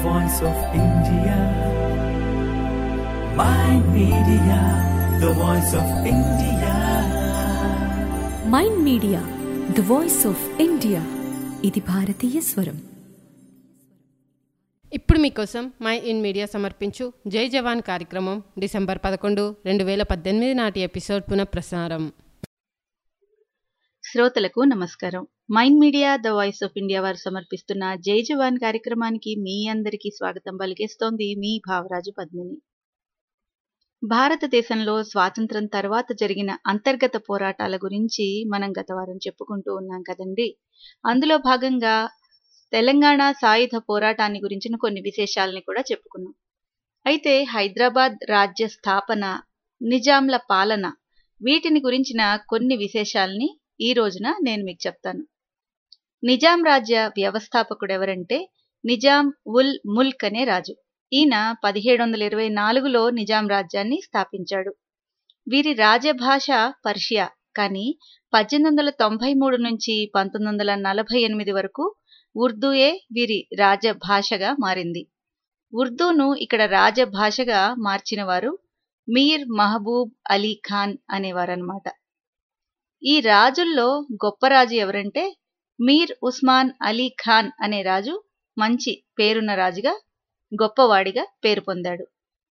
voice of India. My media, the voice of India. Mind media the voice of India ఇది భారతీయ స్వరం ఇప్పుడు మీకోసం మై ఇన్ మీడియా సమర్పించు జై జవాన్ కార్యక్రమం డిసెంబర్ పదకొండు రెండు వేల పద్దెనిమిది నాటి ఎపిసోడ్ పునఃప్రసారం శ్రోతలకు నమస్కారం mind media the voice of India వారు సమర్పిస్తున్న జై జవాన్ కార్యక్రమానికి మీ అందరికీ స్వాగతం పలికేస్తోంది మీ భావరాజు పద్మిని భారతదేశంలో స్వాతంత్రం తర్వాత జరిగిన అంతర్గత పోరాటాల గురించి మనం గత వారం చెప్పుకుంటూ ఉన్నాం కదండి అందులో భాగంగా తెలంగాణ సాయుధ పోరాటాన్ని గురించిన కొన్ని విశేషాలని కూడా చెప్పుకున్నాం అయితే హైదరాబాద్ రాజ్య స్థాపన నిజాంల పాలన వీటిని గురించిన కొన్ని విశేషాల్ని ఈ రోజున నేను మీకు చెప్తాను నిజాం రాజ్య వ్యవస్థాపకుడు ఎవరంటే నిజాం ఉల్ ముల్క్ అనే రాజు ఈయన పదిహేడు వందల ఇరవై నాలుగులో నిజాం రాజ్యాన్ని స్థాపించాడు వీరి రాజభాష పర్షియా కానీ పద్దెనిమిది వందల తొంభై మూడు నుంచి పంతొమ్మిది వందల నలభై ఎనిమిది వరకు ఉర్దూయే వీరి రాజభాషగా మారింది ఉర్దూను ఇక్కడ రాజభాషగా మార్చిన వారు మీర్ మహబూబ్ అలీ ఖాన్ అనేవారనమాట ఈ రాజుల్లో గొప్ప రాజు ఎవరంటే మీర్ ఉస్మాన్ అలీ ఖాన్ అనే రాజు మంచి పేరున్న రాజుగా గొప్పవాడిగా పేరు పొందాడు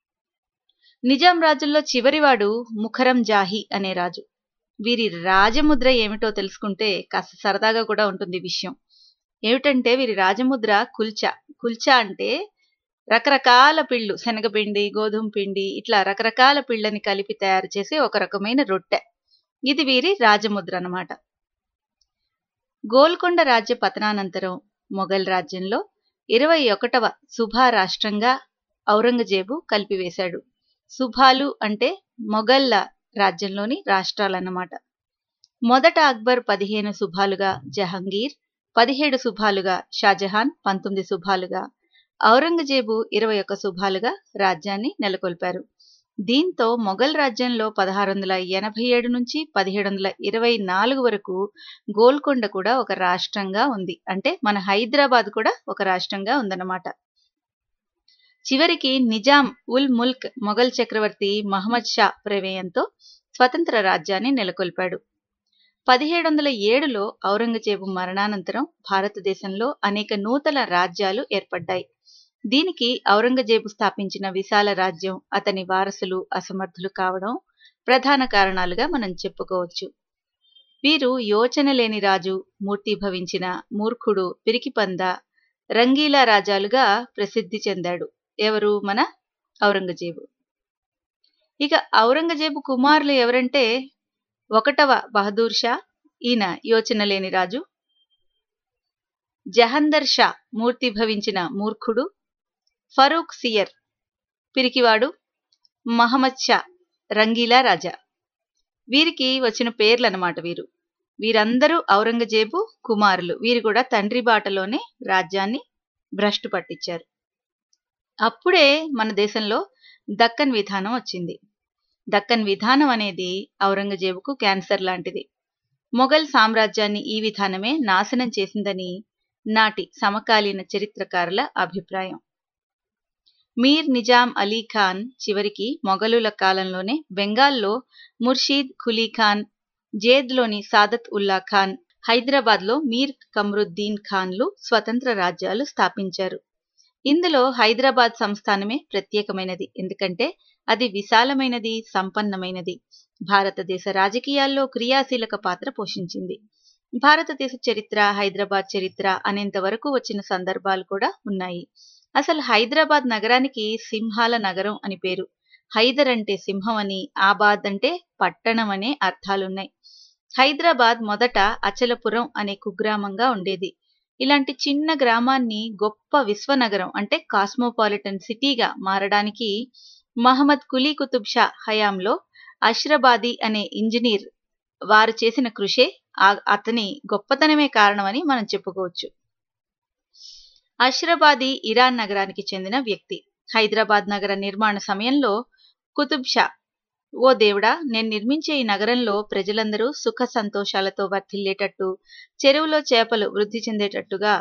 నిజాం రాజుల్లో చివరివాడు ముఖరం జాహి అనే రాజు వీరి రాజముద్ర ఏమిటో తెలుసుకుంటే కాస్త సరదాగా కూడా ఉంటుంది ఈ విషయం ఏమిటంటే వీరి రాజముద్ర కుల్చా కుల్చా అంటే రకరకాల పిళ్ళు శనగపిండి గోధుమ పిండి ఇట్లా రకరకాల పిళ్ళని కలిపి తయారు చేసే ఒక రకమైన రొట్టె ఇది వీరి రాజముద్ర అన్నమాట గోల్కొండ రాజ్య పతనానంతరం మొఘల్ రాజ్యంలో ఇరవై ఒకటవ సుభా రాష్ట్రంగా ఔరంగజేబు కలిపివేశాడు సుభాలు అంటే మొఘల్ల రాజ్యంలోని రాష్ట్రాలన్నమాట మొదట అక్బర్ పదిహేను సుభాలుగా జహంగీర్ పదిహేడు సుభాలుగా షాజహాన్ పంతొమ్మిది సుభాలుగా ఔరంగజేబు ఇరవై ఒక్క సుభాలుగా రాజ్యాన్ని నెలకొల్పారు దీంతో మొఘల్ రాజ్యంలో పదహారు వందల ఎనభై ఏడు నుంచి పదిహేడు వందల ఇరవై నాలుగు వరకు గోల్కొండ కూడా ఒక రాష్ట్రంగా ఉంది అంటే మన హైదరాబాద్ కూడా ఒక రాష్ట్రంగా ఉందన్నమాట చివరికి నిజాం ఉల్ ముల్క్ మొఘల్ చక్రవర్తి మహమ్మద్ షా ప్రమేయంతో స్వతంత్ర రాజ్యాన్ని నెలకొల్పాడు పదిహేడు వందల ఏడులో ఔరంగజేబు మరణానంతరం భారతదేశంలో అనేక నూతన రాజ్యాలు ఏర్పడ్డాయి దీనికి ఔరంగజేబు స్థాపించిన విశాల రాజ్యం అతని వారసులు అసమర్థులు కావడం ప్రధాన కారణాలుగా మనం చెప్పుకోవచ్చు వీరు యోచన లేని రాజు మూర్తిభవించిన మూర్ఖుడు పిరికిపంద రంగీలా రాజాలుగా ప్రసిద్ధి చెందాడు ఎవరు మన ఔరంగజేబు ఇక ఔరంగజేబు కుమారులు ఎవరంటే ఒకటవ బహదూర్ షా ఈయన యోచన లేని రాజు జహందర్ షా మూర్తిభవించిన మూర్ఖుడు ఫరూక్ సియర్ పిరికివాడు మహమ్మద్ షా రంగీలా రాజా వీరికి వచ్చిన పేర్లన్నమాట వీరు వీరందరూ ఔరంగజేబు కుమారులు వీరు కూడా తండ్రి బాటలోనే రాజ్యాన్ని భ్రష్టు పట్టించారు అప్పుడే మన దేశంలో దక్కన్ విధానం వచ్చింది దక్కన్ విధానం అనేది ఔరంగజేబుకు క్యాన్సర్ లాంటిది మొఘల్ సామ్రాజ్యాన్ని ఈ విధానమే నాశనం చేసిందని నాటి సమకాలీన చరిత్రకారుల అభిప్రాయం మీర్ నిజాం అలీ ఖాన్ చివరికి మొఘలుల కాలంలోనే బెంగాల్లో ముర్షీద్ ఖులీ ఖాన్ జేద్లోని సాదత్ ఉల్లా ఖాన్ హైదరాబాద్లో మీర్ కమరుద్దీన్ ఖాన్లు స్వతంత్ర రాజ్యాలు స్థాపించారు ఇందులో హైదరాబాద్ సంస్థానమే ప్రత్యేకమైనది ఎందుకంటే అది విశాలమైనది సంపన్నమైనది భారతదేశ రాజకీయాల్లో క్రియాశీలక పాత్ర పోషించింది భారతదేశ చరిత్ర హైదరాబాద్ చరిత్ర అనేంత వరకు వచ్చిన సందర్భాలు కూడా ఉన్నాయి అసలు హైదరాబాద్ నగరానికి సింహాల నగరం అని పేరు హైదర్ అంటే సింహం అని ఆబాద్ అంటే పట్టణం అనే అర్థాలున్నాయి హైదరాబాద్ మొదట అచలపురం అనే కుగ్రామంగా ఉండేది ఇలాంటి చిన్న గ్రామాన్ని గొప్ప విశ్వనగరం అంటే కాస్మోపాలిటన్ సిటీగా మారడానికి మహమ్మద్ కులీ కుతుబ్ షా హయాంలో అష్రబాది అనే ఇంజనీర్ వారు చేసిన కృషే అతని గొప్పతనమే కారణమని మనం చెప్పుకోవచ్చు అష్రబాది ఇరాన్ నగరానికి చెందిన వ్యక్తి హైదరాబాద్ నగర నిర్మాణ సమయంలో కుతుబ్ షా ఓ దేవుడా నేను నిర్మించే ఈ నగరంలో ప్రజలందరూ సుఖ సంతోషాలతో వర్ధిల్లేటట్టు చెరువులో చేపలు వృద్ధి చెందేటట్టుగా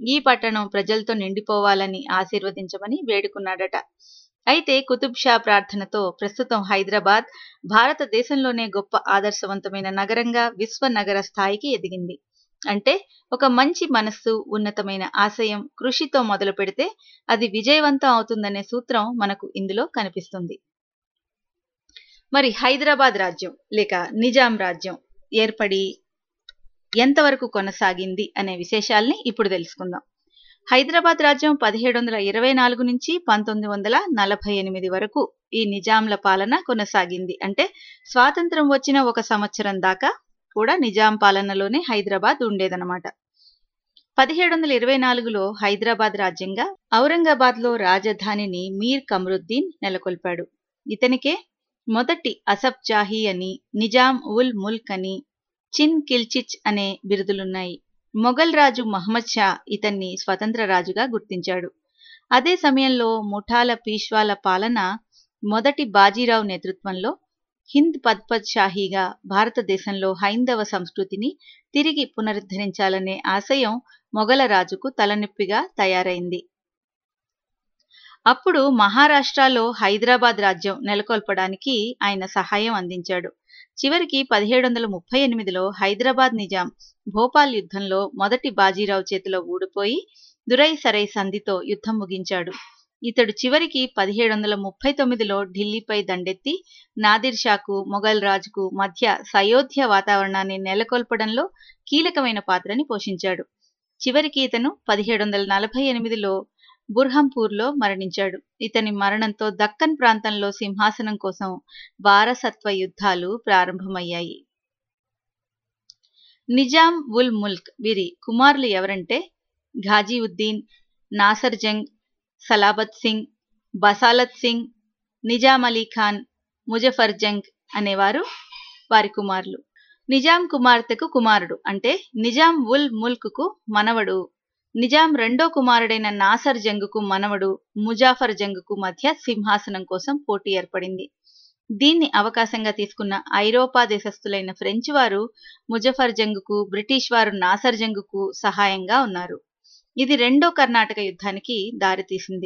ఈ పట్టణం ప్రజలతో నిండిపోవాలని ఆశీర్వదించమని వేడుకున్నాడట అయితే కుతుబ్ షా ప్రార్థనతో ప్రస్తుతం హైదరాబాద్ భారతదేశంలోనే గొప్ప ఆదర్శవంతమైన నగరంగా విశ్వ నగర స్థాయికి ఎదిగింది అంటే ఒక మంచి మనస్సు ఉన్నతమైన ఆశయం కృషితో మొదలు పెడితే అది విజయవంతం అవుతుందనే సూత్రం మనకు ఇందులో కనిపిస్తుంది మరి హైదరాబాద్ రాజ్యం లేక నిజాం రాజ్యం ఏర్పడి ఎంతవరకు కొనసాగింది అనే విశేషాల్ని ఇప్పుడు తెలుసుకుందాం హైదరాబాద్ రాజ్యం పదిహేడు వందల ఇరవై నాలుగు నుంచి పంతొమ్మిది వందల నలభై ఎనిమిది వరకు ఈ నిజాంల పాలన కొనసాగింది అంటే స్వాతంత్రం వచ్చిన ఒక సంవత్సరం దాకా కూడా నిజాం పాలనలోనే హైదరాబాద్ ఉండేదన్నమాట పదిహేడు వందల ఇరవై నాలుగులో హైదరాబాద్ రాజ్యంగా ఔరంగాబాద్లో రాజధానిని మీర్ కమరుద్దీన్ నెలకొల్పాడు ఇతనికే మొదటి అసఫ్ జాహీ అని నిజాం ఉల్ ముల్క్ అని చిన్ కిల్చిచ్ అనే బిరుదులున్నాయి మొఘల్ రాజు మహమ్మద్ షా ఇతన్ని స్వతంత్ర రాజుగా గుర్తించాడు అదే సమయంలో ముఠాల పీష్వాల పాలన మొదటి బాజీరావు నేతృత్వంలో హింద్ పద్పద్ షాహీగా భారతదేశంలో హైందవ సంస్కృతిని తిరిగి పునరుద్ధరించాలనే ఆశయం మొఘల రాజుకు తలనొప్పిగా తయారైంది అప్పుడు మహారాష్ట్రలో హైదరాబాద్ రాజ్యం నెలకొల్పడానికి ఆయన సహాయం అందించాడు చివరికి పదిహేడు వందల ముప్పై ఎనిమిదిలో హైదరాబాద్ నిజాం భోపాల్ యుద్ధంలో మొదటి బాజీరావు చేతిలో ఊడిపోయి దురై సరై సంధితో యుద్ధం ముగించాడు ఇతడు చివరికి పదిహేడు వందల ముప్పై తొమ్మిదిలో ఢిల్లీపై దండెత్తి నాదిర్ షాకు మొఘల్ రాజుకు మధ్య సయోధ్య వాతావరణాన్ని నెలకొల్పడంలో కీలకమైన పాత్రని పోషించాడు చివరికి ఇతను పదిహేడు వందల నలభై ఎనిమిదిలో బుర్హంపూర్లో మరణించాడు ఇతని మరణంతో దక్కన్ ప్రాంతంలో సింహాసనం కోసం వారసత్వ యుద్ధాలు ప్రారంభమయ్యాయి నిజాం ఉల్ ముల్క్ వీరి కుమారులు ఎవరంటే ఘాజీవుద్దీన్ నాసర్ జంగ్ సలాబత్ సింగ్ బసాలత్ సింగ్ నిజాం అలీ ఖాన్ ముజఫర్ జంగ్ అనేవారు వారి కుమారులు నిజాం కుమార్తెకు కుమారుడు అంటే నిజాం ఉల్ ముల్క్కు మనవడు నిజాం రెండో కుమారుడైన నాసర్ జంగుకు మనవడు ముజాఫర్ జంగుకు మధ్య సింహాసనం కోసం పోటీ ఏర్పడింది దీన్ని అవకాశంగా తీసుకున్న ఐరోపా దేశస్థులైన ఫ్రెంచ్ వారు ముజఫర్ జంగుకు బ్రిటిష్ వారు నాసర్ జంగుకు సహాయంగా ఉన్నారు ఇది రెండో కర్ణాటక యుద్ధానికి దారితీసింది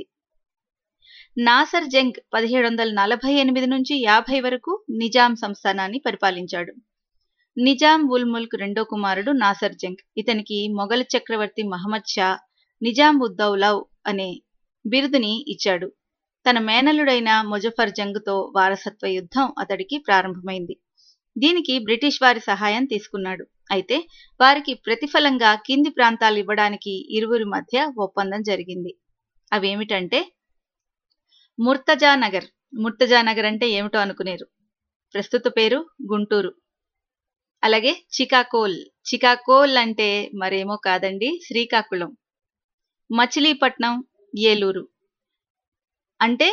నాసర్ జంగ్ పదిహేడు వందల నలభై ఎనిమిది నుంచి యాభై వరకు నిజాం సంస్థానాన్ని పరిపాలించాడు నిజాం ఉల్ ముల్క్ రెండో కుమారుడు నాసర్ జంగ్ ఇతనికి మొఘల్ చక్రవర్తి మహమ్మద్ షా నిజాం ఉద్దౌలవ్ అనే బిరుదుని ఇచ్చాడు తన మేనలుడైన ముజఫర్ జంగ్తో వారసత్వ యుద్ధం అతడికి ప్రారంభమైంది దీనికి బ్రిటిష్ వారి సహాయం తీసుకున్నాడు అయితే వారికి ప్రతిఫలంగా కింది ప్రాంతాలు ఇవ్వడానికి ఇరువురి మధ్య ఒప్పందం జరిగింది అవేమిటంటే ముర్తజా నగర్ ముర్తజా నగర్ అంటే ఏమిటో అనుకునేరు ప్రస్తుత పేరు గుంటూరు అలాగే చికాకోల్ చికాకోల్ అంటే మరేమో కాదండి శ్రీకాకుళం మచిలీపట్నం ఏలూరు అంటే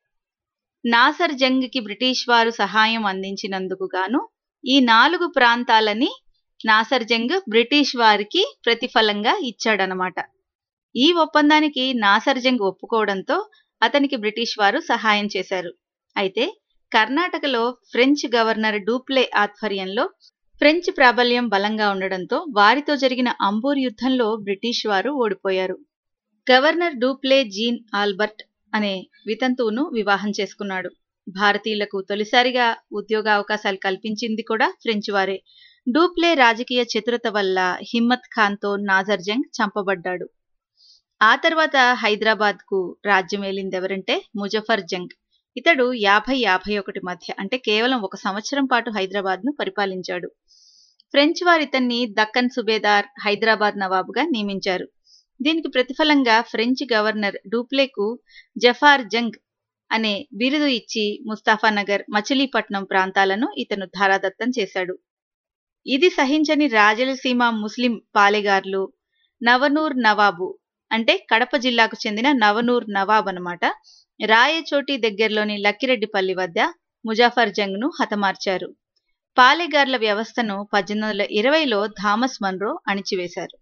నాసర్ జంగ్కి బ్రిటిష్ వారు సహాయం అందించినందుకు గాను ఈ నాలుగు ప్రాంతాలని నాసర్ జంగ్ బ్రిటిష్ వారికి ప్రతిఫలంగా ఇచ్చాడనమాట ఈ ఒప్పందానికి నాసర్ జంగ్ ఒప్పుకోవడంతో అతనికి బ్రిటిష్ వారు సహాయం చేశారు అయితే కర్ణాటకలో ఫ్రెంచ్ గవర్నర్ డూప్లే ఆధ్వర్యంలో ఫ్రెంచ్ ప్రాబల్యం బలంగా ఉండడంతో వారితో జరిగిన అంబూర్ యుద్ధంలో బ్రిటిష్ వారు ఓడిపోయారు గవర్నర్ డూప్లే జీన్ ఆల్బర్ట్ అనే వితంతువును వివాహం చేసుకున్నాడు భారతీయులకు తొలిసారిగా ఉద్యోగ అవకాశాలు కల్పించింది కూడా ఫ్రెంచ్ వారే డూప్లే రాజకీయ చతురత వల్ల హిమ్మత్ ఖాన్తో నాజర్ జంగ్ చంపబడ్డాడు ఆ తర్వాత హైదరాబాద్ కు రాజ్యం ఏలింది ఎవరంటే ముజఫర్ జంగ్ ఇతడు యాభై యాభై ఒకటి మధ్య అంటే కేవలం ఒక సంవత్సరం పాటు హైదరాబాద్ ను పరిపాలించాడు ఫ్రెంచ్ వారు ఇతన్ని దక్కన్ సుబేదార్ హైదరాబాద్ నవాబుగా నియమించారు దీనికి ప్రతిఫలంగా ఫ్రెంచ్ గవర్నర్ డూప్లేకు జఫార్ జంగ్ అనే బిరుదు ఇచ్చి ముస్తాఫానగర్ మచిలీపట్నం ప్రాంతాలను ఇతను ధారాదత్తం చేశాడు ఇది సహించని రాజలసీమ ముస్లిం పాలెగార్లు నవనూర్ నవాబు అంటే కడప జిల్లాకు చెందిన నవనూర్ నవాబ్ అనమాట రాయచోటి దగ్గరలోని లక్కిరెడ్డిపల్లి వద్ద ముజాఫర్ జంగ్ ను హతమార్చారు పాలెగార్ల వ్యవస్థను పద్దెనిమిది వందల ఇరవైలో థామస్ మన్రో అణిచివేశారు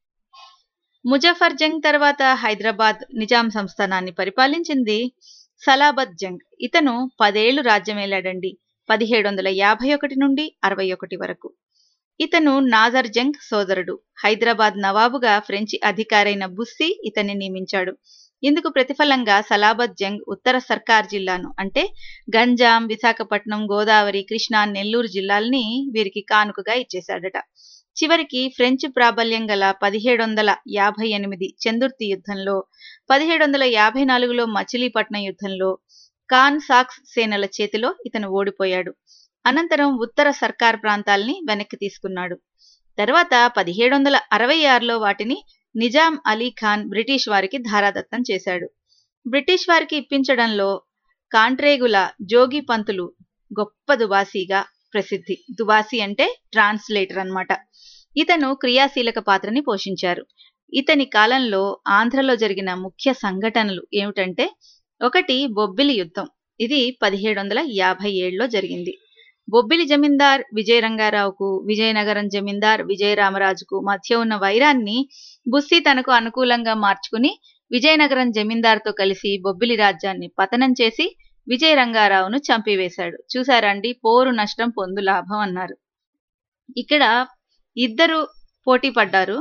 ముజఫర్ జంగ్ తర్వాత హైదరాబాద్ నిజాం సంస్థానాన్ని పరిపాలించింది సలాబత్ జంగ్ ఇతను పదేళ్లు రాజ్యమేలాడండి పదిహేడు వందల యాభై ఒకటి నుండి అరవై ఒకటి వరకు ఇతను నాజర్ జంగ్ సోదరుడు హైదరాబాద్ నవాబుగా ఫ్రెంచి అధికారైన బుస్సీ ఇతన్ని నియమించాడు ఇందుకు ప్రతిఫలంగా సలాబత్ జంగ్ ఉత్తర సర్కార్ జిల్లాను అంటే గంజాం విశాఖపట్నం గోదావరి కృష్ణా నెల్లూరు జిల్లాల్ని వీరికి కానుకగా ఇచ్చేశాడట చివరికి ఫ్రెంచ్ ప్రాబల్యం గల పదిహేడు వందల యాభై ఎనిమిది చందుర్తి యుద్ధంలో పదిహేడు వందల యాభై నాలుగులో మచిలీపట్నం యుద్ధంలో ఖాన్ సాక్స్ సేనల చేతిలో ఇతను ఓడిపోయాడు అనంతరం ఉత్తర సర్కార్ ప్రాంతాల్ని వెనక్కి తీసుకున్నాడు తర్వాత పదిహేడు వందల అరవై ఆరులో వాటిని నిజాం అలీ ఖాన్ బ్రిటిష్ వారికి ధారాదత్తం చేశాడు బ్రిటిష్ వారికి ఇప్పించడంలో కాంట్రేగుల జోగి పంతులు గొప్ప దుబాసీగా ప్రసిద్ధి దుబాసీ అంటే ట్రాన్స్లేటర్ అన్నమాట ఇతను క్రియాశీలక పాత్రని పోషించారు ఇతని కాలంలో ఆంధ్రలో జరిగిన ముఖ్య సంఘటనలు ఏమిటంటే ఒకటి బొబ్బిలి యుద్ధం ఇది పదిహేడు వందల యాభై ఏడులో జరిగింది బొబ్బిలి జమీందార్ విజయరంగారావుకు విజయనగరం జమీందార్ విజయరామరాజుకు మధ్య ఉన్న వైరాన్ని బుస్సి తనకు అనుకూలంగా మార్చుకుని విజయనగరం జమీందార్తో కలిసి బొబ్బిలి రాజ్యాన్ని పతనం చేసి విజయరంగారావును చంపివేశాడు చూసారండి పోరు నష్టం పొందు లాభం అన్నారు ఇక్కడ ఇద్దరు పోటీ పడ్డారు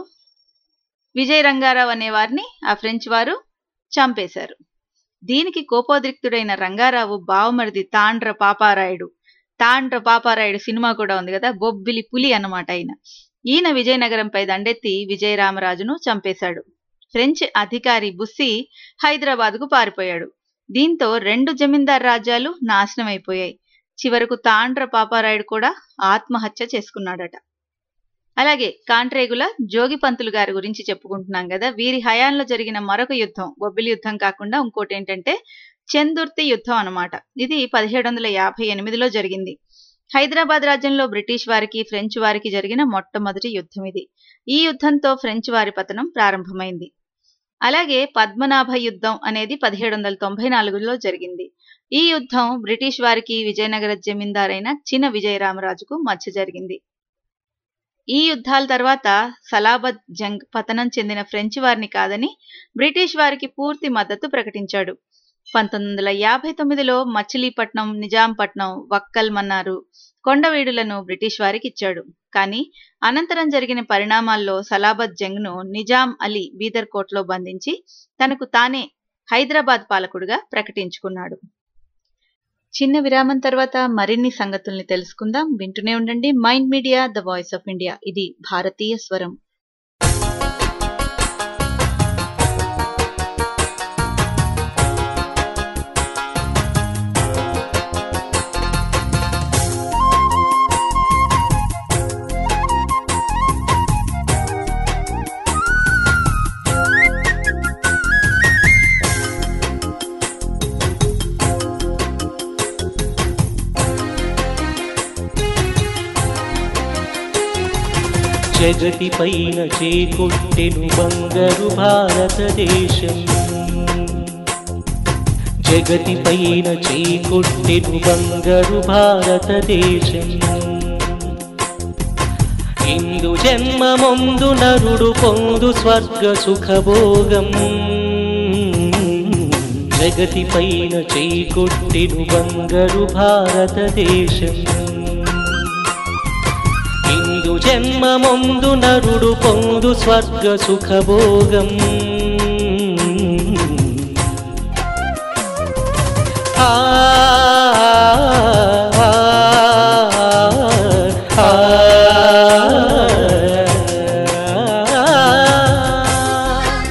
విజయరంగారావు అనే వారిని ఆ ఫ్రెంచ్ వారు చంపేశారు దీనికి కోపోద్రిక్తుడైన రంగారావు బావమరిది తాండ్ర పాపారాయుడు తాండ్ర పాపారాయుడు సినిమా కూడా ఉంది కదా బొబ్బిలి పులి అన్నమాట ఆయన ఈయన విజయనగరంపై దండెత్తి విజయరామరాజును చంపేశాడు ఫ్రెంచ్ అధికారి బుస్సి హైదరాబాద్కు పారిపోయాడు దీంతో రెండు జమీందార్ రాజ్యాలు నాశనమైపోయాయి చివరకు తాండ్ర పాపారాయుడు కూడా ఆత్మహత్య చేసుకున్నాడట అలాగే కాంట్రేగుల జోగిపంతులు గారి గురించి చెప్పుకుంటున్నాం కదా వీరి హయాంలో జరిగిన మరొక యుద్ధం బొబ్బిలి యుద్ధం కాకుండా ఇంకోటి ఏంటంటే చందుర్తి యుద్ధం అన్నమాట ఇది పదిహేడు వందల యాభై ఎనిమిదిలో జరిగింది హైదరాబాద్ రాజ్యంలో బ్రిటిష్ వారికి ఫ్రెంచ్ వారికి జరిగిన మొట్టమొదటి యుద్ధం ఇది ఈ యుద్ధంతో ఫ్రెంచ్ వారి పతనం ప్రారంభమైంది అలాగే పద్మనాభ యుద్ధం అనేది పదిహేడు వందల తొంభై నాలుగులో జరిగింది ఈ యుద్ధం బ్రిటిష్ వారికి విజయనగర జమీందారైన చిన విజయరామరాజుకు మధ్య జరిగింది ఈ యుద్ధాల తర్వాత సలాబత్ జంగ్ పతనం చెందిన ఫ్రెంచ్ వారిని కాదని బ్రిటిష్ వారికి పూర్తి మద్దతు ప్రకటించాడు పంతొమ్మిది వందల యాభై తొమ్మిదిలో మచిలీపట్నం నిజాంపట్నం వక్కల్ మన్నారు కొండవీడులను బ్రిటిష్ వారికి ఇచ్చాడు కానీ అనంతరం జరిగిన పరిణామాల్లో సలాబత్ జంగ్ను నిజాం అలీ బీదర్ కోట్లో బంధించి తనకు తానే హైదరాబాద్ పాలకుడుగా ప్రకటించుకున్నాడు చిన్న విరామం తర్వాత మరిన్ని సంగతుల్ని తెలుసుకుందాం వింటూనే ఉండండి mind media the voice of India ఇది భారతీయ స్వరం జగతి పైన చేకొట్టెను బంగారు భారతదేశం జగతి పైన చేకొట్టెను బంగారు భారతదేశం ఇందు జన్మముందు నరుడు పొందు స్వర్గ సుఖభోగం జగతి పైన చేకొట్టెను బంగారు భారతదేశం ఇందు జన్మముందు నరుడు పొందు స్వర్గ సుఖభోగం ఆ ఆ, ఆ, ఆ.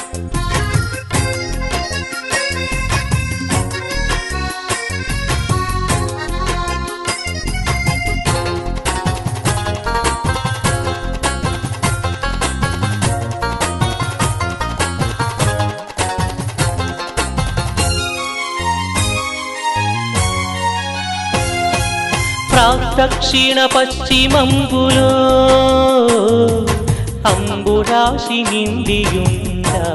ప్రాక్దక్షిణ పశ్చిమంబులో అంబురాశి నిండియుండా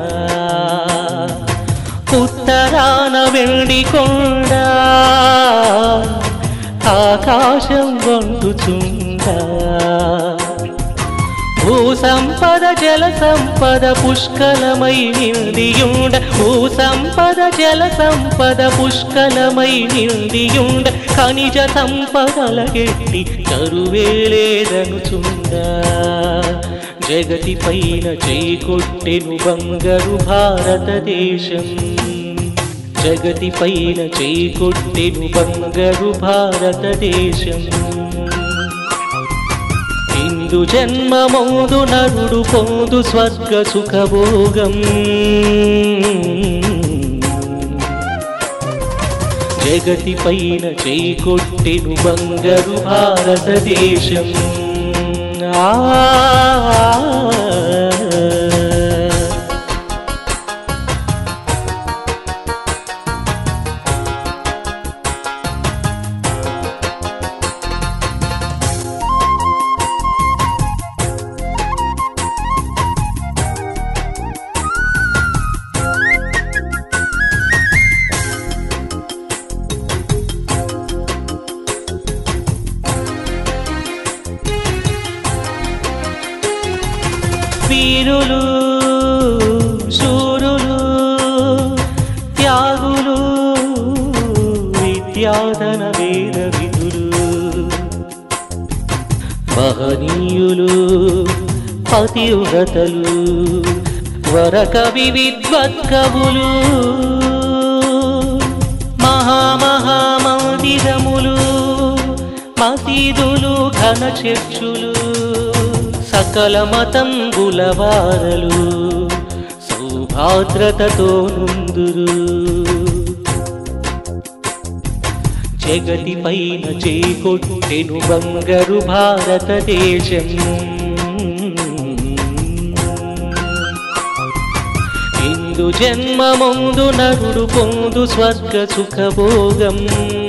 ఉత్తరాన వెండి కొండ ఆకాశం వండుచుండా భూ సంపద జల సంపద పుష్కలమై నిండియుండ భూ సంపద జల సంపద పుష్కలమై నిండియుండ ఖనిజ సంపదల గెట్టి కరువేలేదనుచుండ జగతి పైన చేకొట్టెను బంగారు భారతదేశం జగతి పైన చేకొట్టెను బంగారు భారతదేశం ఇందు జన్మమౌదు నరుడు పొందు స్వర్గ సుఖభోగం జగతి పైన చేకొట్టెను బంగారు భారతదేశం ఆ వీరులు శూరులు త్యాగులు విద్యాధన వేద విధులు మహనీయులు పతివ్రతలు వరకవి విద్వత్కవులు మహామహామందిరములు మసీదులు ఘన చర్చులు సకల మతంబుల వారలు సౌభాద్రతతో నుందురు జగతి పైన చేకొట్టెను బంగారు భారతదేశం ఇందు జన్మముందు నరుడు పొందు స్వర్గ సుఖభోగం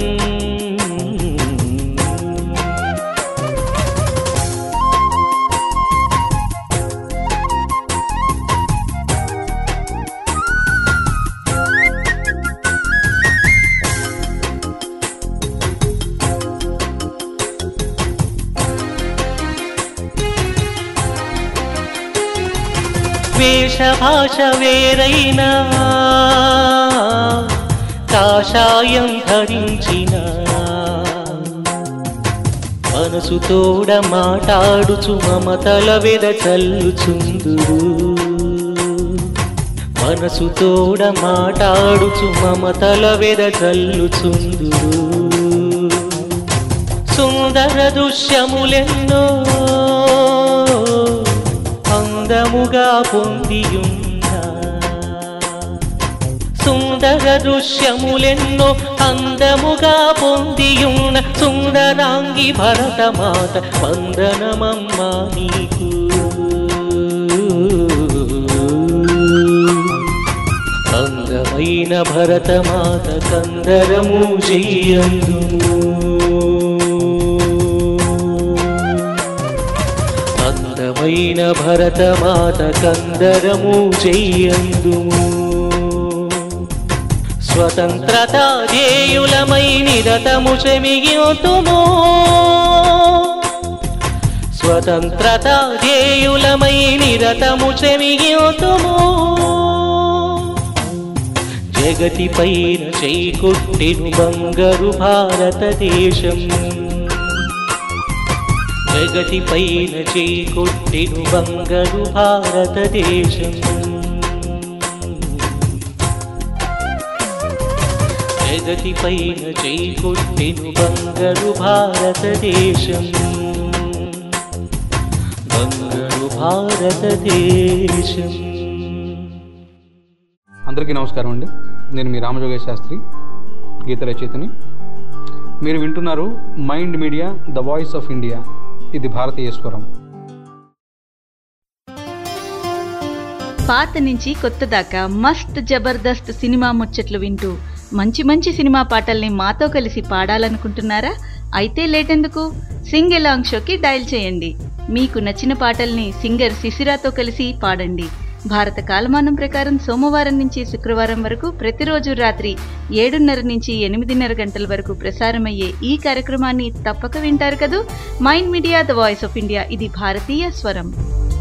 వేష భాష వేరైనా కాషాయం ధరించిన మనసు తోడ మాటాడుచు మమతల వెద చల్లుచుందురు మనసు తోడ మాటాడుచు మమతల వెద చల్లుచుందురు సుందర దృశ్యములెన్నో అందముగా పొందియున్నా సుందర దృశ్యములెన్నో అందముగా పొందియున్న సుందరాంగి భరతమాత వందనమమ్మా నీకు అందమైన భరతమాత కందరము చెయ్యందుము అందమైన భరతమాత కందరము చెయ్యందుము స్వతంత్రత ధ్యేయులమై నిరతము చెమిగితుము స్వతంత్రత ధ్యేయులమై నిరతము చెమిగితుము జగతి పైన చేకొట్టెను బంగారు భారతదేశం జగతి పైన చేకొట్టెను బంగారు భారతదేశం జగతి పైన చేకొట్టెను బంగారు భారతదేశం బంగారు భారతదేశం అందరికీ నమస్కారం అండి నేను మీ రామజోగేశ్ శాస్త్రి గీత రచయితని మీరు వింటున్నారు mind media the voice of India ఇది భారతీయ స్వరం పాత నుంచి కొత్త దాకా మస్త్ జబర్దస్త్ సినిమా ముచ్చట్లు వింటూ మంచి మంచి సినిమా పాటల్ని మాతో కలిసి పాడాలనుకుంటున్నారా అయితే లేటెందుకు సింగ్ ఎలాంగ్ షోకి డయల్ చేయండి మీకు నచ్చిన పాటల్ని సింగర్ శిశిరాతో కలిసి పాడండి భారత కాలమానం ప్రకారం సోమవారం నుంచి శుక్రవారం వరకు ప్రతిరోజు రాత్రి ఏడున్నర నుంచి ఎనిమిదిన్నర గంటల వరకు ప్రసారమయ్యే ఈ కార్యక్రమాన్ని తప్పక వింటారు కదూ mind media the voice of India ఇది భారతీయ స్వరం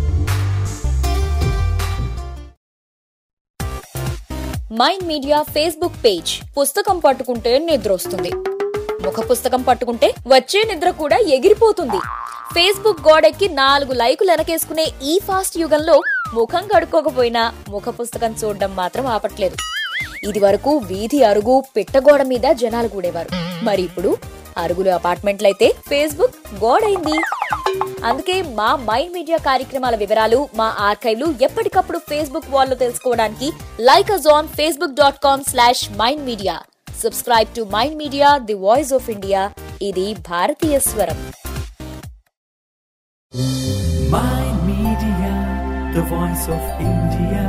మైండ్ మీడియా ఫేస్బుక్ పేజ్ పుస్తకం పట్టుకుంటే నిద్ర వస్తుంది ముఖ పుస్తకం పట్టుకుంటే వచ్చే నిద్ర కూడా ఎగిరిపోతుంది ఫేస్బుక్ గోడెక్కి నాలుగు లైకులు వెనకేసుకునే ఈ ఫాస్ట్ యుగంలో ముఖం కడుక్కోకపోయినా ముఖ పుస్తకం చూడడం మాత్రం ఆపట్లేదు ఇది వరకు వీధి అరుగు పిట్టగోడ మీద జనాలు కూడేవారు మరి ఇప్పుడు అరుగులు అపార్ట్మెంట్లయితే ఫేస్బుక్ గోడైంది అందుకే మా మైండ్ మీడియా కార్యక్రమాల వివరాలు మా ఆర్కైవ్లు ఎప్పటికప్పుడు ఫేస్బుక్ వాల్లో తెలుసుకోవడానికి like us on Facebook dot com slash mind media subscribe to mind media the voice of India ఇది భారతీయ స్వరం Mind Media, the voice of India.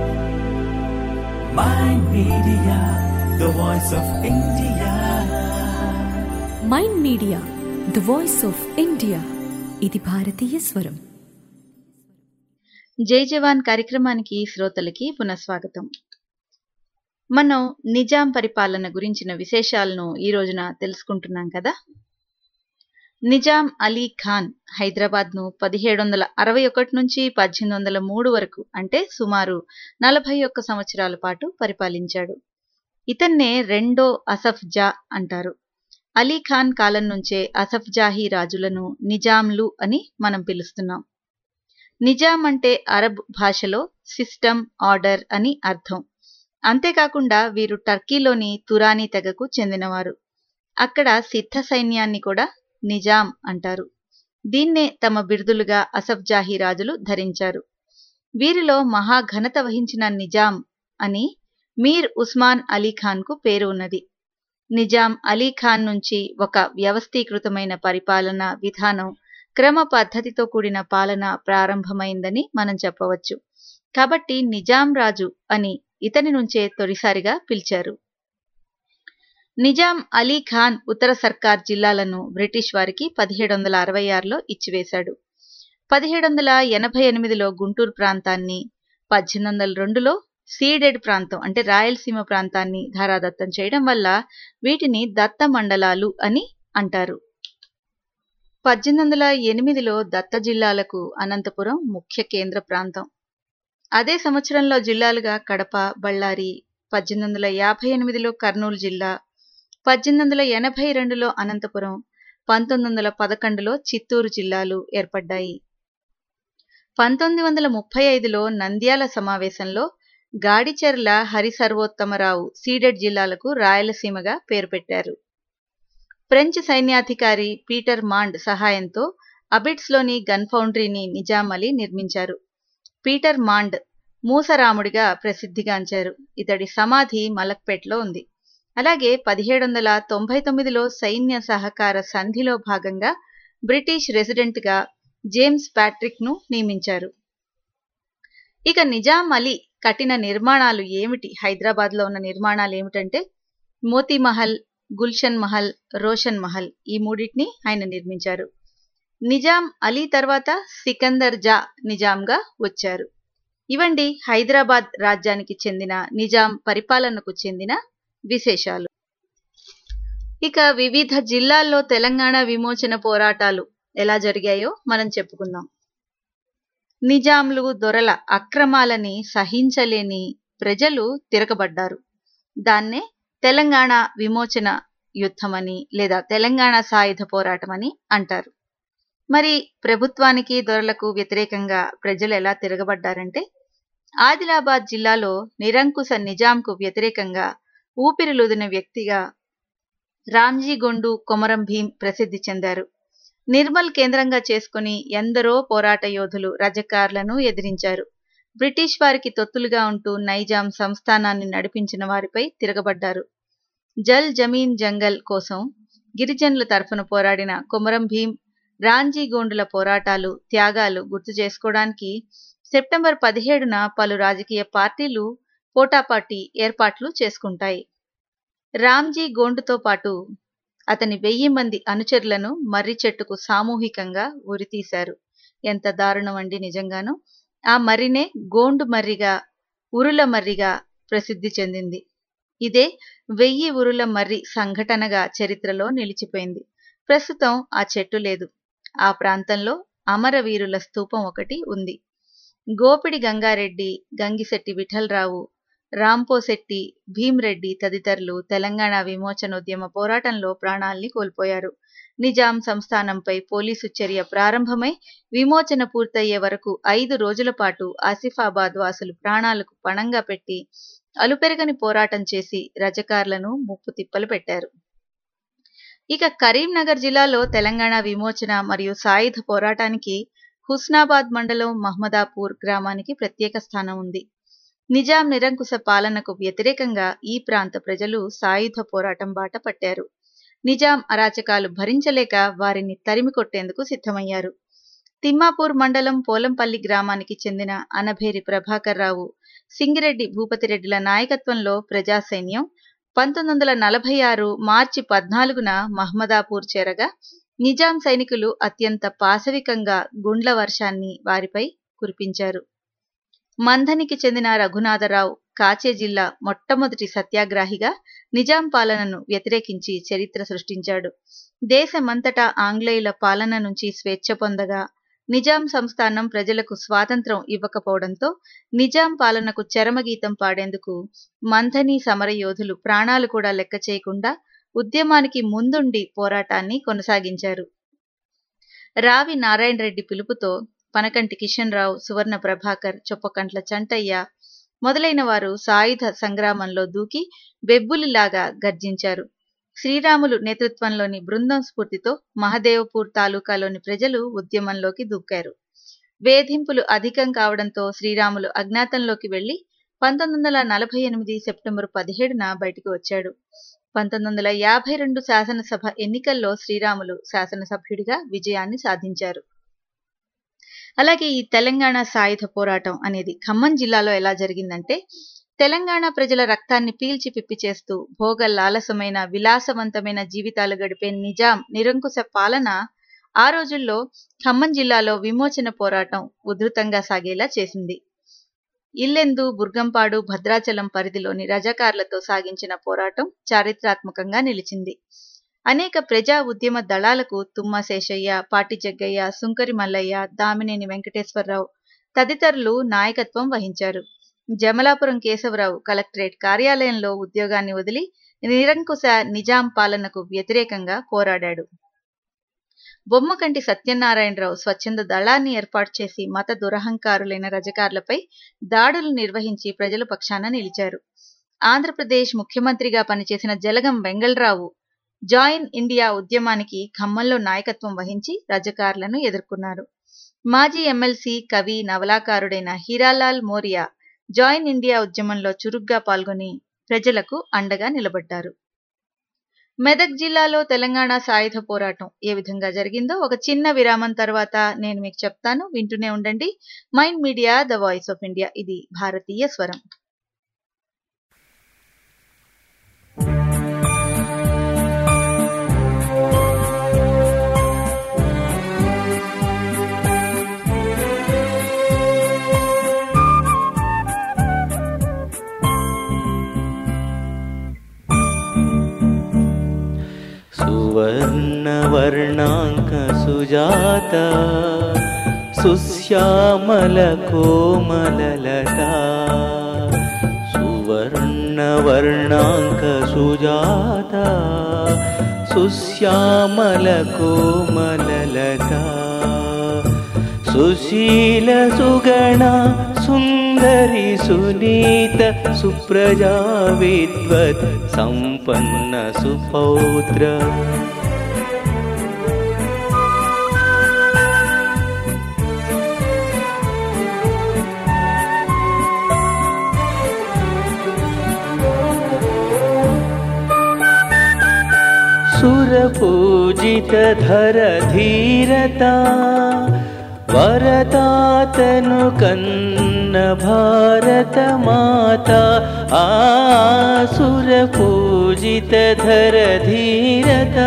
Mind Media, the voice of India. Mind media the voice of India ఇది భారతీయ స్వరం జై జవాన్ కార్యక్రమానికి శ్రోతలకి పునఃస్వాగతం మనం నిజాం పరిపాలన గురించిన విశేషాలను ఈ రోజున తెలుసుకుంటున్నాం కదా నిజాం అలీ ఖాన్ హైదరాబాద్ను పదిహేడు వందల అరవై ఒకటి నుంచి పద్దెనిమిది వందల మూడు వరకు అంటే సుమారు నలభై ఒక్క సంవత్సరాల పాటు పరిపాలించాడు ఇతన్నే రెండో అసఫ్ జా అంటారు అలీ ఖాన్ కాలం నుంచే అసఫ్ జాహీ రాజులను నిజాంలు అని మనం పిలుస్తున్నాం నిజాం అంటే అరబ్ భాషలో సిస్టమ్ ఆర్డర్ అని అర్థం అంతేకాకుండా వీరు టర్కీలోని తురానీ తెగకు చెందినవారు అక్కడ సిద్ధ సైన్యాన్ని కూడా నిజాం అంటారు దీన్నే తమ బిరుదులుగా అసఫ్ జాహీ రాజులు ధరించారు వీరిలో మహాఘనత వహించిన నిజాం అని మీర్ ఉస్మాన్ అలీ ఖాన్కు పేరు ఉన్నది నిజాం అలీ ఖాన్ నుంచి ఒక వ్యవస్థీకృతమైన పరిపాలన విధానం క్రమ పద్ధతితో కూడిన పాలన ప్రారంభమైందని మనం చెప్పవచ్చు కాబట్టి నిజాం రాజు అని ఇతని నుంచే తొలిసారిగా పిలిచారు నిజాం అలీ ఖాన్ ఉత్తర సర్కార్ జిల్లాలను బ్రిటిష్ వారికి పదిహేడు వందల అరవై ఆరులో ఇచ్చివేశాడు పదిహేడు వందల ఎనభై ఎనిమిదిలో గుంటూరు ప్రాంతాన్ని పద్దెనిమిది వందల రెండులో సీడెడ్ ప్రాంతం అంటే రాయలసీమ ప్రాంతాన్ని ధారాదత్తం చేయడం వల్ల వీటిని దత్త మండలాలు అని అంటారు పద్దెనిమిది వందల ఎనిమిదిలో దత్త జిల్లాలకు అనంతపురం ముఖ్య కేంద్ర ప్రాంతం అదే సంవత్సరంలో జిల్లాలుగా కడప బళ్ళారి పద్దెనిమిది వందల యాభై ఎనిమిదిలో కర్నూలు జిల్లా పద్దెనిమిది వందల ఎనభై రెండులో అనంతపురం పంతొమ్మిది వందల పదకొండులో చిత్తూరు జిల్లాలు ఏర్పడ్డాయి పంతొమ్మిది వందల ముప్పై ఐదులో నంద్యాల సమావేశంలో గాడిచెర్ల హరిసర్వోత్తమరావు సీడెడ్ జిల్లాలకు రాయలసీమగా పేరు పెట్టారు ఫ్రెంచ్ సైన్యాధికారి పీటర్ మాండ్ సహాయంతో అబిడ్స్లోని గన్ ఫౌండరీని నిజాం అలీ నిర్మించారు పీటర్ మాండ్ మూసరాముడిగా ప్రసిద్ధిగాంచారు ఇతడి సమాధి మలక్పేట్లో ఉంది అలాగే పదిహేడు వందల తొంభై తొమ్మిదిలో సైన్య సహకార సంధిలో భాగంగా బ్రిటిష్ రెసిడెంట్గా జేమ్స్ ప్యాట్రిక్ను నియమించారు ఇక నిజాం అలీ కట్టిన నిర్మాణాలు ఏమిటి హైదరాబాద్లో ఉన్న నిర్మాణాలు ఏమిటంటే మోతీ మహల్ గుల్షన్ మహల్ రోషన్ మహల్ ఈ మూడింటిని ఆయన నిర్మించారు నిజాం అలీ తర్వాత సికందర్ జా నిజాంగా వచ్చారు ఇవండి హైదరాబాద్ రాజ్యానికి చెందిన నిజాం పరిపాలనకు చెందిన విశేషాలు ఇక వివిధ జిల్లాల్లో తెలంగాణ విమోచన పోరాటాలు ఎలా జరిగాయో మనం చెప్పుకుందాం నిజాంలు దొరల అక్రమాలని సహించలేని ప్రజలు తిరగబడ్డారు దాన్నే తెలంగాణ విమోచన యుద్ధమని లేదా తెలంగాణ సాయుధ పోరాటం అని అంటారు మరి ప్రభుత్వానికి దొరలకు వ్యతిరేకంగా ప్రజలు ఎలా తిరగబడ్డారంటే ఆదిలాబాద్ జిల్లాలో నిరంకుశ నిజాంకు వ్యతిరేకంగా ఊపిరిలుదిన వ్యక్తిగా రామ్జీ గొండు కొమరం భీం ప్రసిద్ధి చెందారు నిర్మల్ కేంద్రంగా చేసుకుని ఎందరో పోరాట యోధులు రజకార్లను ఎదిరించారు బ్రిటిష్ వారికి తొత్తులుగా ఉంటూ నైజాం సంస్థానాన్ని నడిపించిన వారిపై తిరగబడ్డారు జల్ జమీన్ జంగల్ కోసం గిరిజనుల తరఫున పోరాడిన కొమరం భీం రాంజీ గోండుల పోరాటాలు త్యాగాలు గుర్తు చేసుకోవడానికి సెప్టెంబర్ పదిహేడున పలు రాజకీయ పార్టీలు పోటాపాటీ ఏర్పాట్లు చేసుకుంటాయి రామ్జీ గోండుతో పాటు అతని వెయ్యి మంది అనుచరులను మర్రి చెట్టుకు సామూహికంగా ఉరితీశారు ఎంత దారుణం అండి నిజంగాను ఆ మర్రినే గోండు మర్రిగా ఉరుల మర్రిగా ప్రసిద్ధి చెందింది ఇదే వెయ్యి ఉరుల మర్రి సంఘటనగా చరిత్రలో నిలిచిపోయింది ప్రస్తుతం ఆ చెట్టు లేదు ఆ ప్రాంతంలో అమరవీరుల స్తూపం ఒకటి ఉంది గోపిడి గంగారెడ్డి గంగిశెట్టి విఠలరావు రాంపోశెట్టి భీమ్రెడ్డి తదితరులు తెలంగాణ విమోచనోద్యమ పోరాటంలో ప్రాణాల్ని కోల్పోయారు నిజాం సంస్థానంపై పోలీసు చర్య ప్రారంభమై విమోచన పూర్తయ్యే వరకు ఐదు రోజుల పాటు ఆసిఫాబాద్ వాసులు ప్రాణాలకు పణంగా పెట్టి అలుపెరగని పోరాటం చేసి రజకార్లను ముప్పు తిప్పలు పెట్టారు ఇక కరీంనగర్ జిల్లాలో తెలంగాణ విమోచన మరియు సాయుధ పోరాటానికి హుస్నాబాద్ మండలం మహ్మదాపూర్ గ్రామానికి ప్రత్యేక స్థానం ఉంది నిజాం నిరంకుశ పాలనకు వ్యతిరేకంగా ఈ ప్రాంత ప్రజలు సాయుధ పోరాటం బాట పట్టారు నిజాం అరాచకాలు భరించలేక వారిని తరిమి కొట్టేందుకు సిద్ధమయ్యారు తిమ్మాపూర్ మండలం పోలంపల్లి గ్రామానికి చెందిన అనభేరి ప్రభాకర్ రావు సింగిరెడ్డి భూపతిరెడ్డిల నాయకత్వంలో ప్రజా సైన్యం పంతొమ్మిది వందల నలభై ఆరు మార్చి పద్నాలుగున మహ్మదాపూర్ చేరగా నిజాం సైనికులు అత్యంత పాశవికంగా గుండ్ల వర్షాన్ని వారిపై కురిపించారు మంథనికి చెందిన రఘునాథరావు కాచే జిల్లా మొట్టమొదటి సత్యాగ్రాహిగా నిజాం పాలనను వ్యతిరేకించి చరిత్ర సృష్టించాడు దేశమంతటా ఆంగ్లేయుల పాలన నుంచి స్వేచ్ఛ పొందగా నిజాం సంస్థానం ప్రజలకు స్వాతంత్రం ఇవ్వకపోవడంతో నిజాం పాలనకు చరమగీతం పాడేందుకు మంథని సమరయోధులు ప్రాణాలు కూడా లెక్క చేయకుండా ఉద్యమానికి ముందుండి పోరాటాన్ని కొనసాగించారు రావి నారాయణ రెడ్డి పిలుపుతో పనకంటి కిషన్ రావు సువర్ణ ప్రభాకర్ చొప్పకంట్ల చంటయ్య మొదలైన వారు సాయుధ సంగ్రామంలో దూకి బెబ్బులిలాగా గర్జించారు శ్రీరాములు నేతృత్వంలోని బృందం స్ఫూర్తితో మహదేవపూర్ తాలూకాలోని ప్రజలు ఉద్యమంలోకి దూకారు వేధింపులు అధికం కావడంతో శ్రీరాములు అజ్ఞాతంలోకి వెళ్లి పంతొమ్మిది వందల నలభై ఎనిమిది సెప్టెంబర్ పదిహేడున బయటికి వచ్చాడు పంతొమ్మిది వందల యాభై రెండు శాసనసభ ఎన్నికల్లో శ్రీరాములు శాసనసభ్యుడిగా విజయాన్ని సాధించారు అలాగే ఈ తెలంగాణ సాయుధ పోరాటం అనేది ఖమ్మం జిల్లాలో ఎలా జరిగిందంటే తెలంగాణ ప్రజల రక్తాన్ని పీల్చి పిప్పి చేస్తూ భోగ లాలసమైన విలాసవంతమైన జీవితాలు గడిపే నిజాం నిరంకుశ పాలన ఆ రోజుల్లో ఖమ్మం జిల్లాలో విమోచన పోరాటం ఉధృతంగా సాగేలా చేసింది ఇల్లెందు బుర్గంపాడు భద్రాచలం పరిధిలోని రజాకార్లతో సాగించిన పోరాటం చారిత్రాత్మకంగా నిలిచింది అనేక ప్రజా ఉద్యమ దళాలకు తుమ్మ శేషయ్య పాటి జగ్గయ్య సుంకరి మల్లయ్య దామినేని వెంకటేశ్వరరావు తదితరులు నాయకత్వం వహించారు జమలాపురం కేశవరావు కలెక్టరేట్ కార్యాలయంలో ఉద్యోగాన్ని వదిలి నిరంకుశ నిజాం పాలనకు వ్యతిరేకంగా పోరాడాడు బొమ్మకంటి సత్యనారాయణరావు స్వచ్ఛంద దళాన్ని ఏర్పాటు చేసి మత దురహంకారులైన రజకార్లపై దాడులు నిర్వహించి ప్రజల పక్షాన నిలిచారు ఆంధ్రప్రదేశ్ ముఖ్యమంత్రిగా పనిచేసిన జలగం వెంగళరావు జాయిన్ ఇండియా ఉద్యమానికి ఖమ్మంలో నాయకత్వం వహించి రజకార్లను ఎదుర్కొన్నారు మాజీ ఎమ్మెల్సీ కవి నవలాకారుడైన హీరాలాల్ మోరియా జాయిన్ ఇండియా ఉద్యమంలో చురుగ్గా పాల్గొని ప్రజలకు అండగా నిలబడ్డారు మెదక్ జిల్లాలో తెలంగాణ సాయుధ పోరాటం ఏ విధంగా జరిగిందో ఒక చిన్న విరామం తర్వాత నేను మీకు చెప్తాను వింటూనే ఉండండి mind media the voice of India ఇది భారతీయ స్వరం सुवर्णवर्णाङ्कसुजाता सुश्यामलकोमललता सुवर्णवर्णाङ्कसुजाता सुश्यामलकोमललता सुशीलसुगणा सुन्दरि सुनीत सुप्रजा विद्वत् सम्पन्न सुपौत्र सुरपूजितधर धीरता वरतातनु कन्न भारत माता आसुरपूजितधर धीरता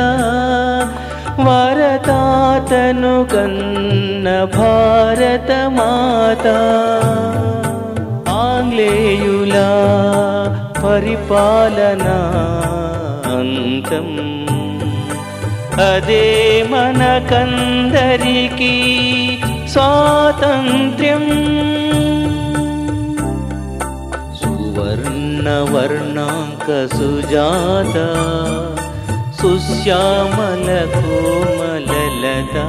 वरतातनु कन्न भारत माता ఆంగ్లేయులా పరిపాలనా అంతం అదే మనకందరికీ స్వాతంత్ర్యం సువర్ణ सुवर्णवर्णाङ्कसुजाता सुश्यामलकोमललता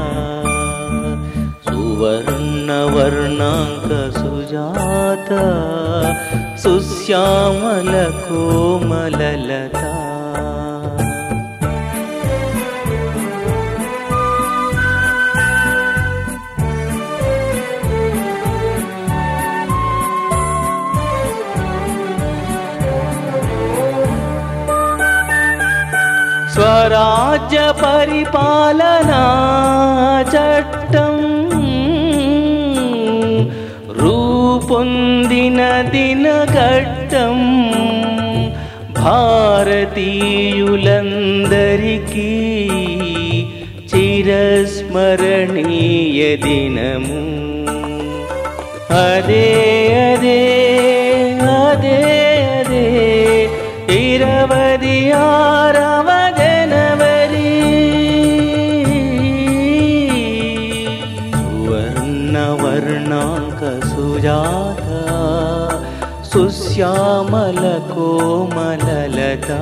सुवर्णवर्णाङ्कसुजाता सुश्यामलकोमललता స్వరాజ్య పరిపాలనా చట్టం రూపొందిన దినఘట్టం భారతీయులందరికీ చిరస్మరణీయ దినము అదే అదే అదే అదే ఇరవది ఆరవ జనవరి సువర్ణ వర్ణాంక సుజాత సుశ్యామల కోమలలతా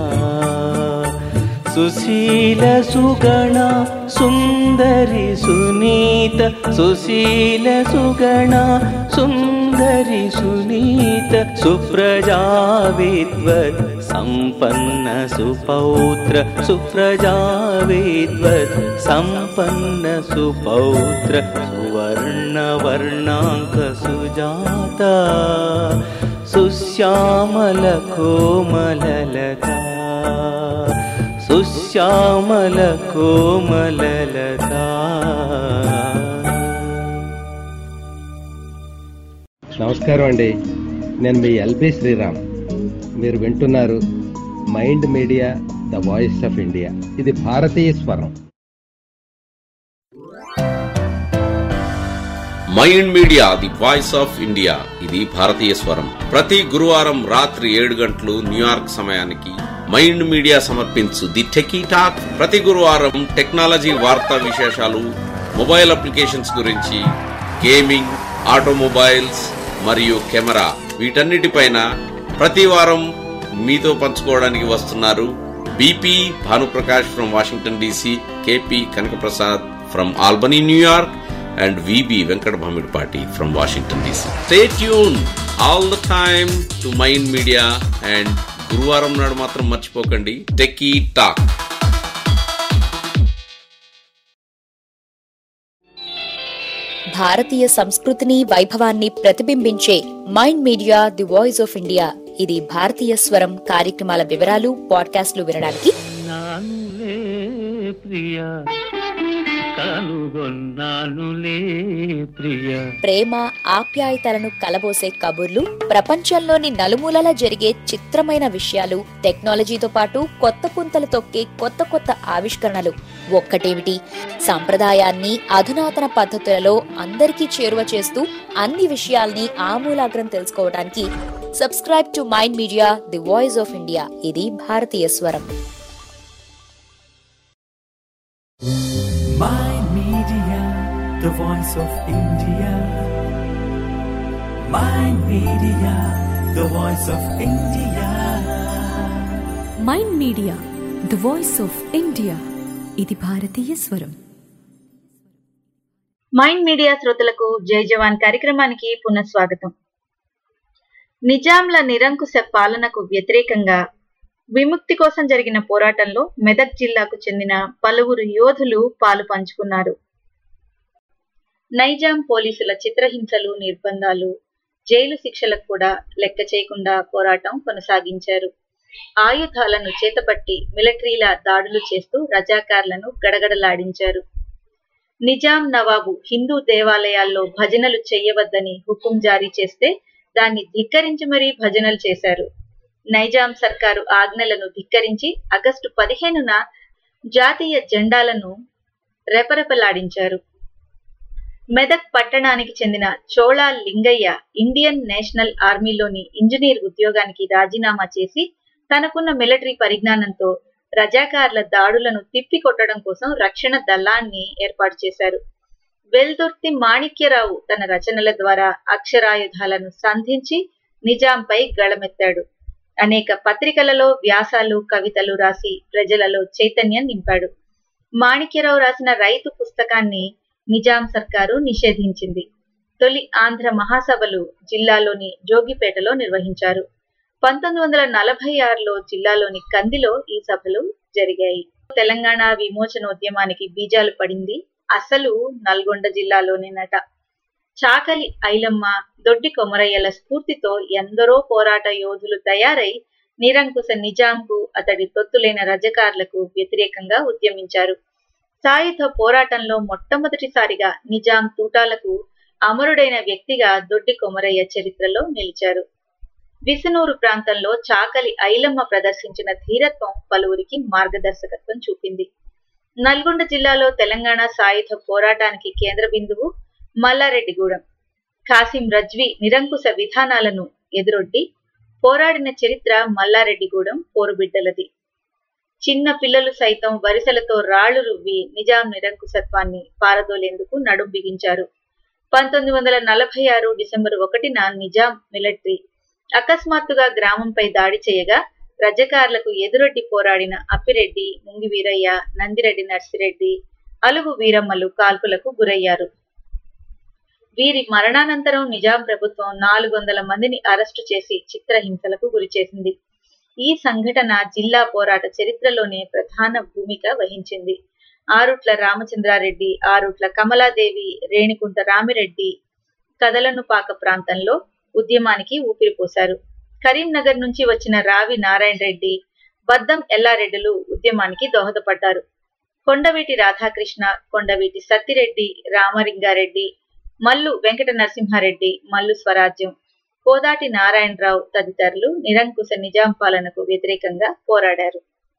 సుశీల సుగణ సుందరి సునీత సుశీల సుగణ సుందరి సునీత సుప్రజా విద్వత్ సంపన్న సుపౌత్ర సుప్రజా విద్వత్ సంపన్న సుపౌత్ర సువర్ణ వర్ణాంక సుజాత సుశ్యామల కోమలలతా సుశ్యామల కోమలలతా నమస్కారం అండి నేను మీ ఎల్బి శ్రీరామ్ మీరు వింటున్నారు mind media the voice of India ఇది భారతీయ స్వరం mind media the voice of India ఇది భారతీయ స్వరం ప్రతి గురువారం రాత్రి ఏడు గంటలు న్యూయార్క్ సమయానికి మైండ్ మీడియా సమర్పించు ది టెకీ టాక్ ప్రతి గురువారం టెక్నాలజీ వార్తా విశేషాలు మొబైల్ అప్లికేషన్స్ గురించి గేమింగ్ ఆటోమొబైల్స్ మరియు కెమెరా వీటన్నిటిపైన ప్రతి వారం మీతో పంచుకోవడానికి వస్తున్నారు BP Bhanuprakash from Washington DC KP Kanakaprasad from Albany New York and VB Venkat Bhamidpati from Washington DC. Stay tuned all the time to Mind Media and గురువారం నాడు మాత్రం మర్చిపోకండి టెక్కీ టాక్ భారతీయ సంస్కృతిని వైభవాన్ని ప్రతిబింబించే mind media the voice of India ఇది భారతీయ స్వరం కార్యక్రమాల వివరాలు పాడ్కాస్ట్లు వినడానికి నానులే ప్రియ కనుగొన్నానులే ప్రియ ప్రేమ ఆప్యాయతలను కలబోసే కబుర్లు ప్రపంచంలోని నలుమూలలా జరిగే చిత్రమైన విషయాలు టెక్నాలజీతో పాటు కొత్త పుంతలు తొక్కే కొత్త కొత్త ఆవిష్కరణలు ఒక్కటేమిటి సంప్రదాయాన్ని అధునాతన పద్ధతులలో అందరికీ చేరువ చేస్తూ అన్ని విషయాల్ని ఆమూలాగ్రం తెలుసుకోవడానికి subscribe to mind media the voice of India ఇది భారతీయ స్వరం Mind Media, the voice of India. Mind Media, the voice of India. Mind media the voice of India ఇది భారతీయ స్వరం మైండ్ మీడియా శ్రోతలకు జై జవాన్ కార్యక్రమానికి పునఃస్వాగతం నిజాంల నిరంకుశ పాలనకు వ్యతిరేకంగా విముక్తి కోసం జరిగిన పోరాటంలో మెదక్ జిల్లాకు చెందిన పలువురు యోధులు పాలు పంచుకున్నారు నైజాం పోలీసుల చిత్రహింసలు నిర్బంధాలు జైలు శిక్షలకు కూడా లెక్క చేయకుండా పోరాటం కొనసాగించారు ఆయుధాలను చేతపట్టి మిలిటరీల దాడులు చేస్తూ రజాకార్లను గడగడలాడించారు నిజాం నవాబు హిందూ దేవాలయాల్లో భజనలు చెయ్యవద్దని హుకుం జారీ చేస్తే దాన్ని ధిక్కరించి మరీ భజనలు చేశారు నైజాం సర్కారు ఆజ్ఞలను ధిక్కరించి ఆగస్టు పదిహేనున జాతీయ జెండాలను రెపరెపలాడించారు మెదక్ పట్టణానికి చెందిన చోళా లింగయ్య ఇండియన్ నేషనల్ ఆర్మీలోని ఇంజనీర్ ఉద్యోగానికి రాజీనామా చేసి తనకున్న మిలిటరీ పరిజ్ఞానంతో రజాకార్ల దాడులను తిప్పికొట్టడం కోసం రక్షణ దళాన్ని ఏర్పాటు చేశారు వెల్దుర్తి మాణిక్యరావు తన రచనల ద్వారా అక్షరాయుధాలను సంధించి నిజాంపై గళమెత్తాడు అనేక పత్రికలలో వ్యాసాలు కవితలు రాసి ప్రజలలో చైతన్యం నింపాడు మాణిక్యరావు రాసిన రైతు పుస్తకాన్ని నిజాం సర్కారు నిషేధించింది తొలి ఆంధ్ర మహాసభలు జిల్లాలోని జోగిపేటలో నిర్వహించారు పంతొమ్మిది వందల నలభై ఆరులో జిల్లాలోని కందిలో ఈ సభలు జరిగాయి తెలంగాణ విమోచనోద్యమానికి బీజాలు పడింది అసలు నల్గొండ జిల్లాలోనేనట చాకలి ఐలమ్మ దొడ్డి కొమరయ్యల స్ఫూర్తితో ఎందరో పోరాట యోధులు తయారై నిరంకుశ నిజాంకు అతడి తొత్తులైన రజకార్లకు వ్యతిరేకంగా ఉద్యమించారు సాయుధ పోరాటంలో మొట్టమొదటిసారిగా నిజాం తూటాలకు అమరుడైన వ్యక్తిగా దొడ్డి కొమరయ్య చరిత్రలో నిలిచారు విసనూరు ప్రాంతంలో చాకలి ఐలమ్మ ప్రదర్శించిన ధీరత్వం పలువురికి మార్గదర్శకత్వం చూపింది నల్గొండ జిల్లాలో తెలంగాణ సాయుధ పోరాటానికి కేంద్ర బిందువు మల్లారెడ్డిగూడెం కాసిం రజ్వీ నిరంకుశ విధానాలను ఎదురొడ్డి పోరాడిన చరిత్ర మల్లారెడ్డిగూడెం పోరుబిడ్డలది చిన్న పిల్లలు సైతం వరిసలతో రాళ్లు రువ్వి నిజాం నిరంకుశత్వాన్ని పారదోలేందుకు నడుం బిగించారు పంతొమ్మిది వందల నలభై ఆరు డిసెంబర్ ఒకటిన నిజాం మిలిటరీ అకస్మాత్తుగా గ్రామంపై దాడి చేయగా రజకార్లకు ఎదురొడ్డి పోరాడిన అప్పిరెడ్డి ముంగి వీరయ్య నందిరెడ్డి నర్సిరెడ్డి అలుగు వీరమ్మలు కాల్పులకు గురయ్యారు వీరి మరణానంతరం నిజాం ప్రభుత్వం నాలుగు వందల మందిని అరెస్టు చేసి చిత్రహింసలకు గురిచేసింది ఈ సంఘటన జిల్లా పోరాట చరిత్రలోనే ప్రధాన భూమిక వహించింది ఆరుట్ల రామచంద్రారెడ్డి ఆరుట్ల కమలాదేవి రేణికుంట రామిరెడ్డి కదలనుపాక ప్రాంతంలో ఉద్యమానికి ఊపిరిపోశారు కరీంనగర్ నుంచి వచ్చిన రావి నారాయణ రెడ్డి బద్దం ఎల్లారెడ్డిలు ఉద్యమానికి దోహదపడ్డారు కొండవీటి రాధాకృష్ణ కొండవీటి సత్తిరెడ్డి రామలింగారెడ్డి మల్లు వెంకట నరసింహారెడ్డి మల్లు స్వరాజ్యం కోదాటి నారాయణరావు తదితరులు నిరంకుశ నిజాం పాలనకు వ్యతిరేకంగా పోరాడారు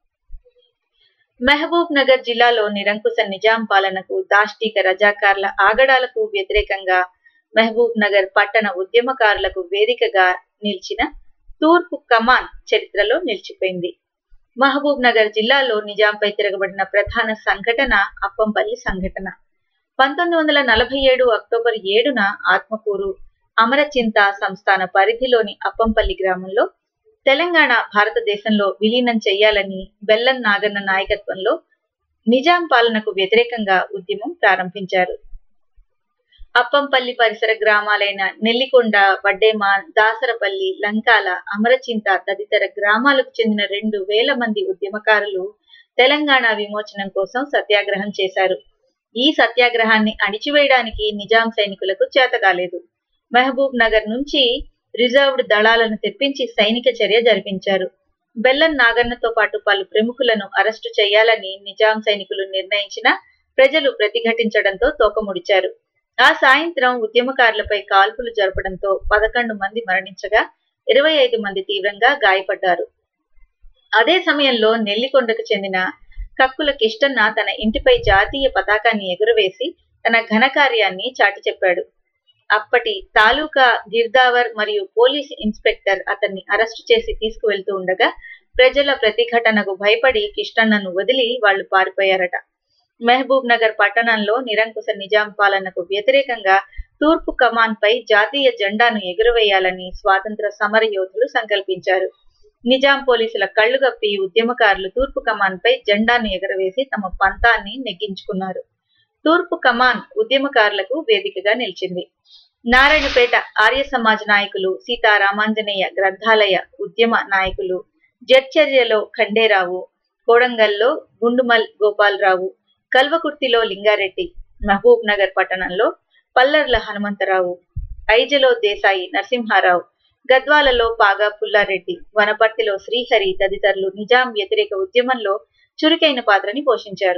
మహబూబ్ నగర్ జిల్లాలో నిరంకుశ నిజాం పాలనకు దాష్టీక రజాకార్ల ఆగడాలకు వ్యతిరేకంగా మహబూబ్ నగర్ పట్టణ ఉద్యమకారులకు వేదికగా నిలిచిన తూర్పు కమాన్ చరిత్రలో నిలిచిపోయింది మహబూబ్ నగర్ జిల్లాలో నిజాంపై తిరగబడిన ప్రధాన సంఘటన అప్పంపల్లి సంఘటన పంతొమ్మిది వందల నలభై ఏడు అక్టోబర్ ఏడున ఆత్మకూరు అమరచింత సంస్థాన పరిధిలోని అప్పంపల్లి గ్రామంలో తెలంగాణ భారతదేశంలో విలీనం చేయాలని బెల్లం నాగన్న నాయకత్వంలో నిజాం పాలనకు వ్యతిరేకంగా ఉద్యమం ప్రారంభించారు అప్పంపల్లి పరిసర గ్రామాలైన నెల్లికొండ వడ్డేమా దాసరపల్లి లంకాల అమరచింత తదితర గ్రామాలకు చెందిన రెండు వేల మంది ఉద్యమకారులు తెలంగాణ విమోచనం కోసం సత్యాగ్రహం చేశారు ఈ సత్యాగ్రహాన్ని అణిచివేయడానికి నిజాం సైనికులకు చేతకాలేదు మహబూబ్ నగర్ నుంచి రిజర్వ్డ్ దళాలను తెప్పించి సైనిక చర్య జరిపించారు బెల్లం నాగన్నతో పాటు పలు ప్రముఖులను అరెస్టు చేయాలని నిజాం సైనికులు నిర్ణయించిన ప్రజలు ప్రతిఘటించడంతో తోకముడిచారు ఆ సాయంత్రం ఉద్యమకారులపై కాల్పులు జరపడంతో పదకొండు మంది మరణించగా ఇరవై ఐదు మంది తీవ్రంగా గాయపడ్డారు అదే సమయంలో నెల్లికొండకు చెందిన కక్కుల కిష్టన్న తన ఇంటిపై జాతీయ పతాకాన్ని ఎగురవేసి తన ఘనకార్యాన్ని చాటి చెప్పాడు అప్పటి తాలూకా గిర్దావర్ మరియు పోలీస్ ఇన్స్పెక్టర్ అతన్ని అరెస్టు చేసి తీసుకువెళ్తూ ఉండగా ప్రజల ప్రతిఘటనకు భయపడి కిష్టన్నను వదిలి వాళ్లు పారిపోయారట మహబూబ్ నగర్ పట్టణంలో నిరంకుశ నిజాం పాలనకు వ్యతిరేకంగా తూర్పు కమాన్ పై జాతీయ జెండాను ఎగురవేయాలని స్వాతంత్ర సమర యోధులు సంకల్పించారు నిజాం పోలీసుల కళ్లు గప్పి ఉద్యమకారులు తూర్పు కమాన్ పై జెండాను ఎగురవేసి తమ పంతాన్ని నెగ్గించుకున్నారు తూర్పు కమాన్ ఉద్యమకారులకు వేదికగా నిలిచింది నారాయణపేట ఆర్య సమాజ్ నాయకులు సీతారామాంజనేయ గ్రంథాలయ ఉద్యమ నాయకులు జడ్చర్యలో ఖండేరావు కోడంగల్లో గుండుమల్ గోపాలరావు కల్వకుర్తిలో లింగారెడ్డి మహబూబ్ నగర్ పట్టణంలో పల్లర్ల హనుమంతరావు ఐజలో దేశాయి నరసింహారావు గద్వాలలో పాగా పుల్లారెడ్డి వనపర్తిలో శ్రీహరి తదితరులు నిజాం వ్యతిరేక ఉద్యమంలో చురుకైన పాత్రని పోషించారు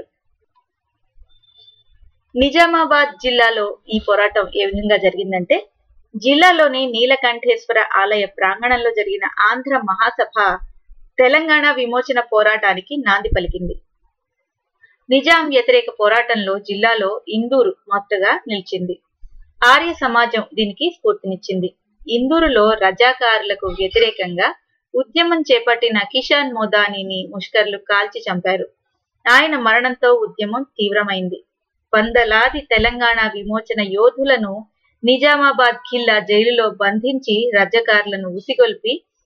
నిజామాబాద్ జిల్లాలో ఈ పోరాటం ఏ విధంగా జరిగిందంటే జిల్లాలోని నీలకంఠేశ్వర ఆలయ ప్రాంగణంలో జరిగిన ఆంధ్ర మహాసభ తెలంగాణ విమోచన పోరాటానికి నాంది పలికింది నిజాం వ్యతిరేక పోరాటంలో జిల్లాలో ఇందూరు మొత్తగా నిలిచింది ఆర్య సమాజం దీనికి స్ఫూర్తినిచ్చింది ఇందూరులో రజాకారులకు వ్యతిరేకంగా ఉద్యమం చేపట్టిన కిషాన్ మోదానిని ముష్కర్లు కాల్చి చంపారు ఆయన మరణంతో ఉద్యమం తీవ్రమైంది వందలాది తెలంగాణ విమోచన యోధులను నిజామాబాద్ ఖిల్లా జైలులో బంధించి రజకారులను ఉసిగొల్పి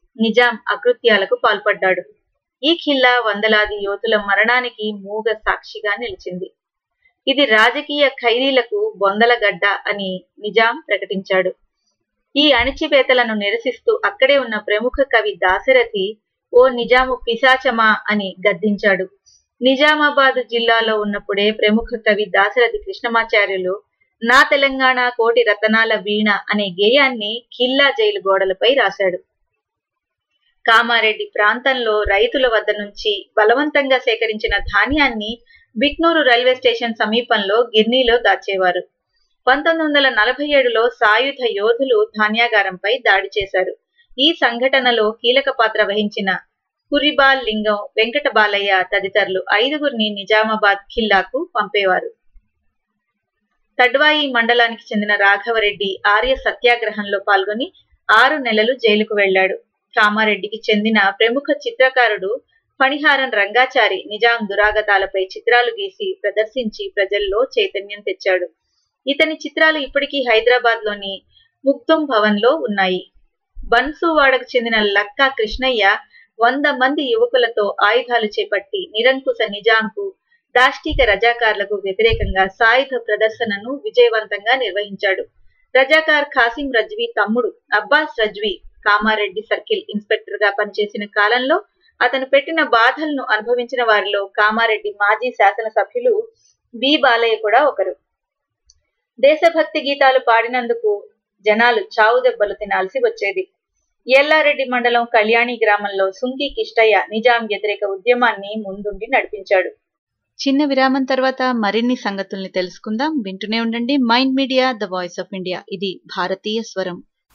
నిజాం అకృత్యాలకు పాల్పడ్డాడు ఈ ఖిల్లా వందలాది యోధుల మరణానికి మూగ సాక్షిగా నిలిచింది ఇది రాజకీయ ఖైదీలకు బొందలగడ్డ అని నిజాం ప్రకటించాడు ఈ అణిచివేతలను నిరసిస్తూ అక్కడే ఉన్న ప్రముఖ కవి దాశరథి ఓ నిజాము పిశాచమా అని గద్దించాడు నిజామాబాద్ జిల్లాలో ఉన్నప్పుడే ప్రముఖ కవి దాశరథి కృష్ణమాచార్యులు నా తెలంగాణ కోటి రతనాల వీణ అనే గేయాన్ని ఖిల్లా జైలు గోడలపై రాశాడు కామారెడ్డి ప్రాంతంలో రైతుల వద్ద నుంచి బలవంతంగా సేకరించిన ధాన్యాన్ని బిక్నూరు రైల్వే స్టేషన్ సమీపంలో గిర్నీలో దాచేవారు పంతొమ్మిది వందల నలభై ఏడులో సాయుధ యోధులు ధాన్యాగారంపై దాడి చేశారు ఈ సంఘటనలో కీలక పాత్ర వహించిన కురిబాల్ లింగం వెంకట బాలయ్య తదితరులు ఐదుగురిని నిజామాబాద్ ఖిల్లాకు పంపేవారు తడ్వాయి మండలానికి చెందిన రాఘవరెడ్డి ఆర్య సత్యాగ్రహంలో పాల్గొని ఆరు నెలలు జైలుకు వెళ్లాడు కామారెడ్డికి చెందిన ప్రముఖ చిత్రకారుడు ఫణిహారన్ రంగాచారి నిజాం దురాగతాలపై చిత్రాలు గీసి ప్రదర్శించి ప్రజల్లో చైతన్యం తెచ్చాడు ఇతని చిత్రాలు ఇప్పటికీ హైదరాబాద్ లోని ముగ్ధం భవన్ లో ఉన్నాయి బన్సువాడకు చెందిన లక్కా కృష్ణయ్య వంద మంది యువకులతో ఆయుధాలు చేపట్టి నిరంకుశ నిజాంకు దాష్టిక రజాకార్లకు వ్యతిరేకంగా సాయుధ ప్రదర్శనను విజయవంతంగా నిర్వహించాడు రజాకార్ ఖాసిం రజ్వీ తమ్ముడు అబ్బాస్ రజ్వీ కామారెడ్డి సర్కిల్ ఇన్స్పెక్టర్ గా పనిచేసిన కాలంలో అతను పెట్టిన బాధలను అనుభవించిన వారిలో కామారెడ్డి మాజీ శాసనసభ్యులు బి బాలయ్య కూడా ఒకరు దేశభక్తి గీతాలు పాడినందుకు జనాలు చావు దెబ్బలు తినాల్సి వచ్చేది ఎల్లారెడ్డి మండలం కళ్యాణి గ్రామంలో సుంకి కిష్టయ్య నిజాం వ్యతిరేక ఉద్యమాన్ని ముందుండి నడిపించాడు చిన్న విరామం తర్వాత మరిన్ని సంగతుల్ని తెలుసుకుందాం వింటూనే ఉండండి mind media the voice of India ఇది భారతీయ స్వరం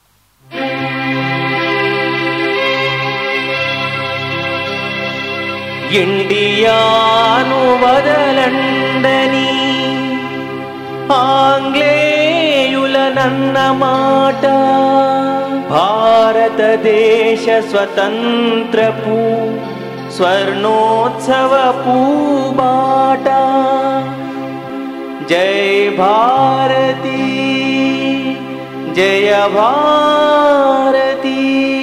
ఇండియాను వదలండని ఆంగ్లేయులనన్న మాట భారతదేశ స్వతంత్రపు స్వర్ణోత్సవ పూబాట జై భారతి జయ భారతి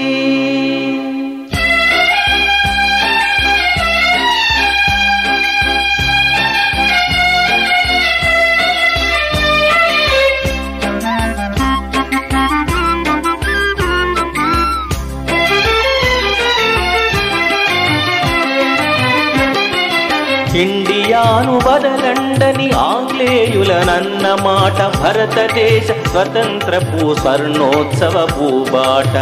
ఇండియాను వదలండని ఆంగ్లేయులనన్న మాట భారతదేశ స్వతంత్రపు స్వర్ణోత్సవ పూబాట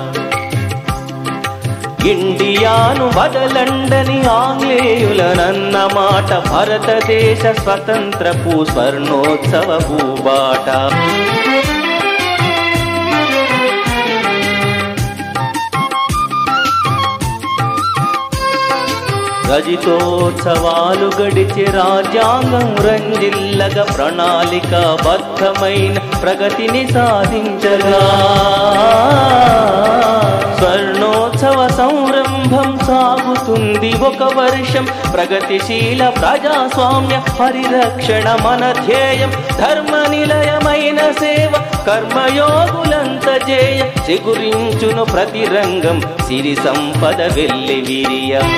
ఇండియాను వదలండని ఆంగ్లేయులనన్న మాట భారతదేశ స్వతంత్రపు స్వర్ణోత్సవ పూబాట రజితోత్సవాలు గడిచి రాజ్యాంగం రంజిల్లగా ప్రణాళిక బద్ధమైన ప్రగతిని సాధించగా స్వర్ణోత్సవ సంరంభం సాగుతుంది ఒక వర్షం ప్రగతిశీల ప్రజాస్వామ్య పరిరక్షణ మన ధ్యేయం ధర్మ నిలయమైన సేవ కర్మయోగులంత జేయ చిగురించును ప్రతి రంగం సిరి సంపద వెల్లి వీర్యం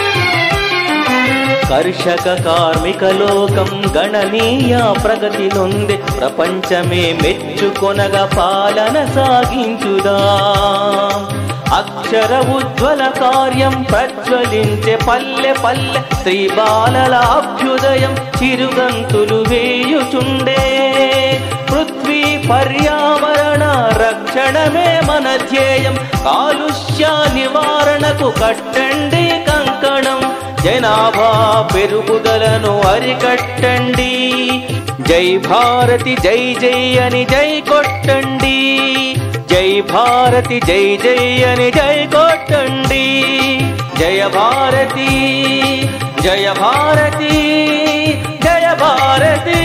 కర్షక కార్మిక లోకం గణనీయ ప్రగతి నొంది ప్రపంచమే మెచ్చుకొనగా పాలన సాగించుదా అక్షర ఉజ్వల కార్యం ప్రజ్వలించే పల్లె పల్లె స్త్రీ బాలల అభ్యుదయం చిరుగంతులు వేయుచుండే పృథ్వీ పర్యావరణ రక్షణమే మన ధ్యేయం కాలుష్య నివారణకు కట్టండి కంకణం జనాభా పెరుగుదలను అరికట్టండి జై భారతి జై జై అని జై కొట్టండి జై భారతి జై జై అని జై కొట్టండి జయ భారతి జయ భారతి జయ భారతి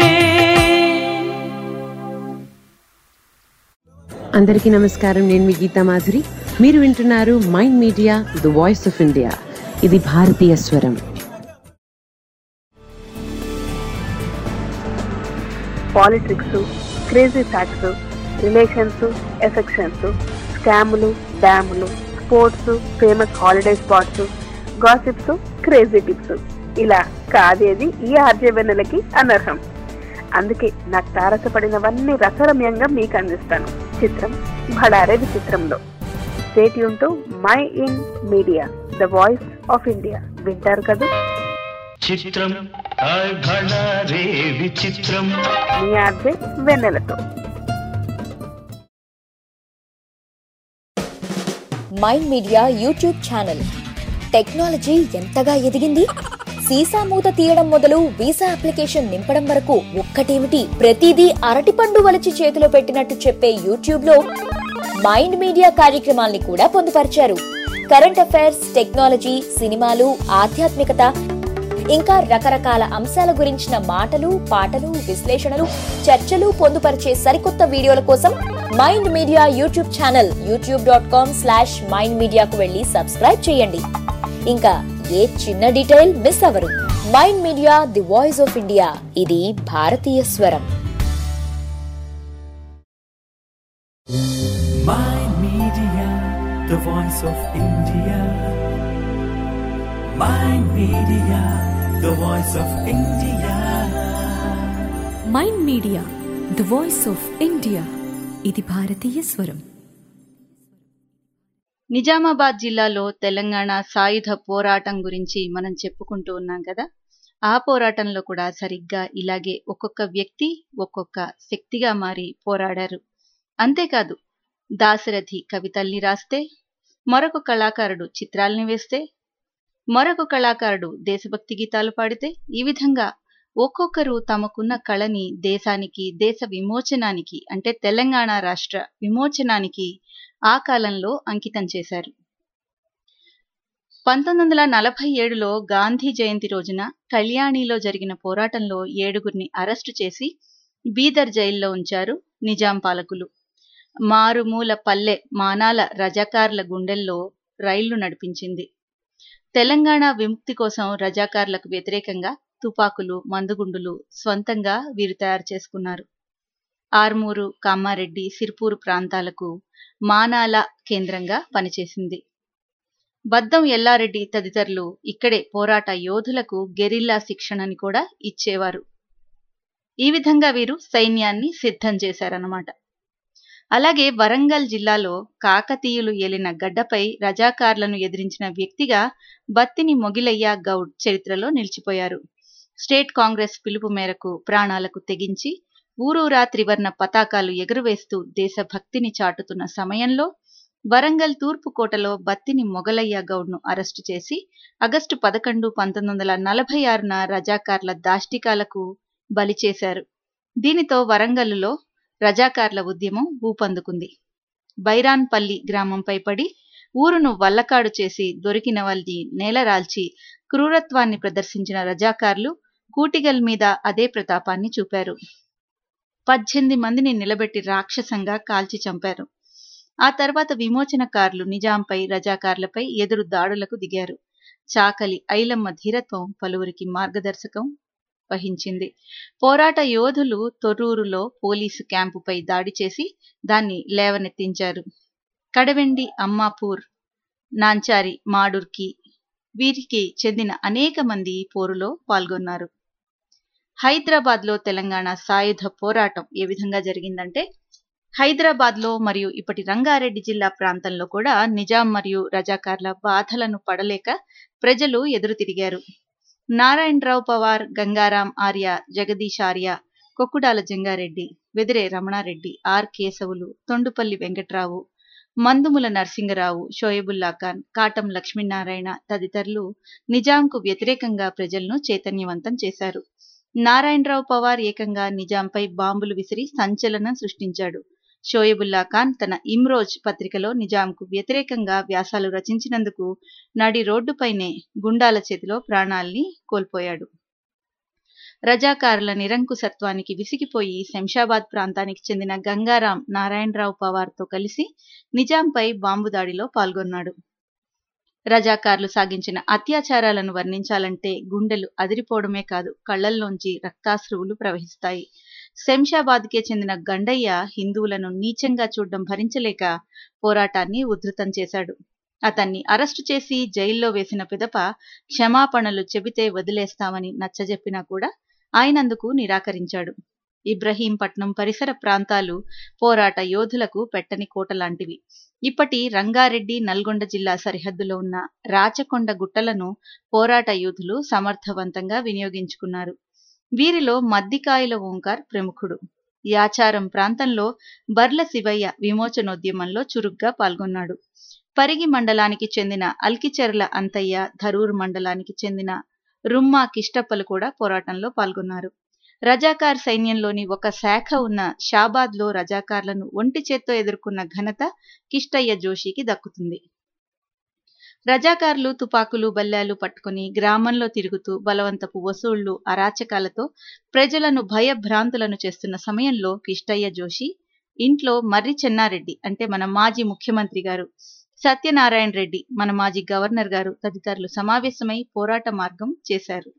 అందరికీ నమస్కారం నేను మీ గీతా మాధురి మీరు వింటున్నారు mind media the voice of India ఇది భారతీయ స్వరం politics crazy facts relations affections స్కాములు డ్యాములు sports famous holiday spots gossips crazy tips ఇలా కాదేది ఈ ఆర్జే వెన్నెలకి అనర్హం అందుకే నాకు తారసపడినవన్నీ రసరమ్యంగా మీకు అందిస్తాను చిత్రం భడారే విచిత్రంలో స్టేట్ యూన్ mind media the voice of India వింటారు కదా చిత్రం హాయ్ భళా రే విచిత్రం మీ ఆర్జే వెన్నెలతో mind media YouTube channel technology ఎంతగా ఎదిగింది సీసా మూత తీయడం మొదలు వీసా అప్లికేషన్ నింపడం వరకు ఒక్కటేమిటి ప్రతిదీ అరటిపండు వలిచి చేతిలో పెట్టినట్టు చెప్పే యూట్యూబ్ లో మైండ్ మీడియా కార్యక్రమాల్ని కూడా పొందుపరిచారు కరెంట్ అఫైర్స్ టెక్నాలజీ సినిమాలు ఆధ్యాత్మికత ఇంకా రకరకాల అంశాల గురించిన మాటలు పాటలు విశ్లేషణలు చర్చలు పొందుపరిచే సరికొత్త వీడియోల కోసం mind media YouTube channel YouTube dot com slash mind మీడియాకు వెళ్ళి సబ్స్క్రైబ్ చేయండి ఇంకా ఏ చిన్న డీటెయిల్ మిస్ అవరు mind media the voice of India ఇది భారతీయ స్వరం Mind Media, the voice of India. Mind Media, the voice of India. Mind media the voice of India ఇది భారతీయ స్వరం నిజామాబాద్ జిల్లాలో తెలంగాణ సాయుధ పోరాటం గురించి మనం చెప్పుకుంటూ ఉన్నాం కదా ఆ పోరాటంలో కూడా సరిగ్గా ఇలాగే ఒక్కొక్క వ్యక్తి ఒక్కొక్క శక్తిగా మారి పోరాడారు అంతేకాదు దాశరథి కవితల్ని రాస్తే మరొక కళాకారుడు చిత్రాల్ని వేస్తే మరొక కళాకారుడు దేశభక్తి గీతాలు పాడితే ఈ విధంగా ఒక్కొక్కరు తమకున్న కళని దేశానికి దేశ విమోచనానికి అంటే తెలంగాణ రాష్ట్ర విమోచనానికి ఆ కాలంలో అంకితం చేశారు పంతొమ్మిది వందల నలభై ఏడులో గాంధీ జయంతి రోజున కళ్యాణిలో జరిగిన పోరాటంలో ఏడుగురిని అరెస్టు చేసి బీదర్ జైల్లో ఉంచారు నిజాం పాలకులు మారుమూల పల్లె మానాల రజాకార్ల గుండెల్లో రైళ్లు నడిపించింది తెలంగాణ విముక్తి కోసం రజాకార్లకు వ్యతిరేకంగా తుపాకులు మందుగుండులు స్వంతంగా వీరు తయారు చేసుకున్నారు ఆర్మూరు కామారెడ్డి సిర్పూరు ప్రాంతాలకు మానాల కేంద్రంగా పనిచేసింది బద్దం ఎల్లారెడ్డి తదితరులు ఇక్కడే పోరాట యోధులకు గెరిల్లా శిక్షణని కూడా ఇచ్చేవారు ఈ విధంగా వీరు సైన్యాన్ని సిద్ధం చేశారన్నమాట అలాగే వరంగల్ జిల్లాలో కాకతీయులు ఏలిన గడ్డపై రజాకార్లను ఎదిరించిన వ్యక్తిగా బత్తిని మొగిలయ్య గౌడ్ చరిత్రలో నిలిచిపోయారు స్టేట్ కాంగ్రెస్ పిలుపు మేరకు ప్రాణాలకు తెగించి ఊరూరా త్రివర్ణ పతాకాలు ఎగురవేస్తూ దేశభక్తిని చాటుతున్న సమయంలో వరంగల్ తూర్పు కోటలో బత్తిని మొగలయ్య గౌడ్ను అరెస్టు చేసి ఆగస్టు పదకొండు పంతొమ్మిది వందల నలభై ఆరున రజాకార్ల దాష్టికాలకు బలి చేశారు దీనితో వరంగల్లులో రజాకార్ల ఉద్యమం ఊపందుకుంది బైరాన్పల్లి గ్రామంపై పడి ఊరును వల్లకాడు చేసి దొరికిన వాళ్ళని నేలరాల్చి క్రూరత్వాన్ని ప్రదర్శించిన రజాకార్లు కూటిగల్ మీద అదే ప్రతాపాన్ని చూపారు పద్దెనిమిది మందిని నిలబెట్టి రాక్షసంగా కాల్చి చంపారు ఆ తర్వాత విమోచనకారులు నిజాంపై రజాకార్లపై ఎదురు దాడులకు దిగారు చాకలి ఐలమ్మ ధీరత్వం పలువురికి మార్గదర్శకం వహించింది పోరాట యోధులు తొర్రూరులో పోలీసు క్యాంపుపై దాడి చేసి దాన్ని లేవనెత్తించారు కడవెండి అమ్మాపూర్ నాంచారి మాడుర్కి వీరికి చెందిన అనేక మంది పోరులో పాల్గొన్నారు హైదరాబాద్లో తెలంగాణ సాయుధ పోరాటం ఏ విధంగా జరిగిందంటే హైదరాబాద్లో మరియు ఇప్పటి రంగారెడ్డి జిల్లా ప్రాంతంలో కూడా నిజాం మరియు రజాకార్ల బాధలను పడలేక ప్రజలు ఎదురు తిరిగారు నారాయణరావు పవార్ గంగారాం ఆర్య జగదీష్ ఆర్య కొక్కుడాల జంగారెడ్డి వెదిరే రమణారెడ్డి ఆర్ కేశవులు తొండుపల్లి వెంకట్రావు మందుముల నరసింగరావు షోయబుల్లా ఖాన్ కాటం లక్ష్మీనారాయణ తదితరులు నిజాంకు వ్యతిరేకంగా ప్రజలను చైతన్యవంతం చేశారు నారాయణరావు పవార్ ఏకంగా నిజాంపై బాంబులు విసిరి సంచలనం సృష్టించాడు షోయబుల్లా ఖాన్ తన ఇమ్రోజ్ పత్రికలో నిజాంకు వ్యతిరేకంగా వ్యాసాలు రచించినందుకు నడి రోడ్డుపైనే గుండాల చేతిలో ప్రాణాల్ని కోల్పోయాడు రజాకారుల నిరంకుశత్వానికి విసిగిపోయి శంషాబాద్ ప్రాంతానికి చెందిన గంగారాం నారాయణరావు పవార్తో కలిసి నిజాంపై బాంబు దాడిలో పాల్గొన్నాడు రజాకార్లు సాగించిన అత్యాచారాలను వర్ణించాలంటే గుండెలు అదిరిపోవడమే కాదు కళ్లల్లోంచి రక్తాశ్రువులు ప్రవహిస్తాయి శంషాబాద్కే చెందిన గండయ్య హిందువులను నీచంగా చూడడం భరించలేక పోరాటాన్ని ఉధృతం చేశాడు అతన్ని అరెస్టు చేసి జైల్లో వేసిన పిదప క్షమాపణలు చెబితే వదిలేస్తామని నచ్చజెప్పినా కూడా ఆయనందుకు నిరాకరించాడు ఇబ్రహీంపట్నం పరిసర ప్రాంతాలు పోరాట యోధులకు పెట్టని కోటలాంటివి ఇప్పటి రంగారెడ్డి నల్గొండ జిల్లా సరిహద్దులో ఉన్న రాచకొండ గుట్టలను పోరాట యోధులు సమర్థవంతంగా వినియోగించుకున్నారు వీరిలో మద్దికాయల ఓంకార్ ప్రముఖుడు యాచారం ప్రాంతంలో బర్ల శివయ్య విమోచనోద్యమంలో చురుగ్గా పాల్గొన్నాడు పరిగి మండలానికి చెందిన అల్కిచెర్ల అంతయ్య ధరూర్ మండలానికి చెందిన రుమ్మా కిష్టప్పలు కూడా పోరాటంలో పాల్గొన్నారు రజాకార్ సైన్యంలోని ఒక శాఖ ఉన్న షాబాద్లో రజాకార్లను ఒంటి చేత్తో ఎదుర్కొన్న ఘనత కిష్టయ్య జోషికి దక్కుతుంది రజాకార్లు తుపాకులు బల్లాలు పట్టుకుని గ్రామంలో తిరుగుతూ బలవంతపు వసూళ్లు అరాచకాలతో ప్రజలను భయభ్రాంతులను చేస్తున్న సమయంలో కిష్టయ్య జోషి ఇంట్లో మర్రి చెన్నారెడ్డి అంటే మన మాజీ ముఖ్యమంత్రి గారు సత్యనారాయణ రెడ్డి మన మాజీ గవర్నర్ గారు తదితరులు సమావేశమై పోరాట మార్గం చేశారు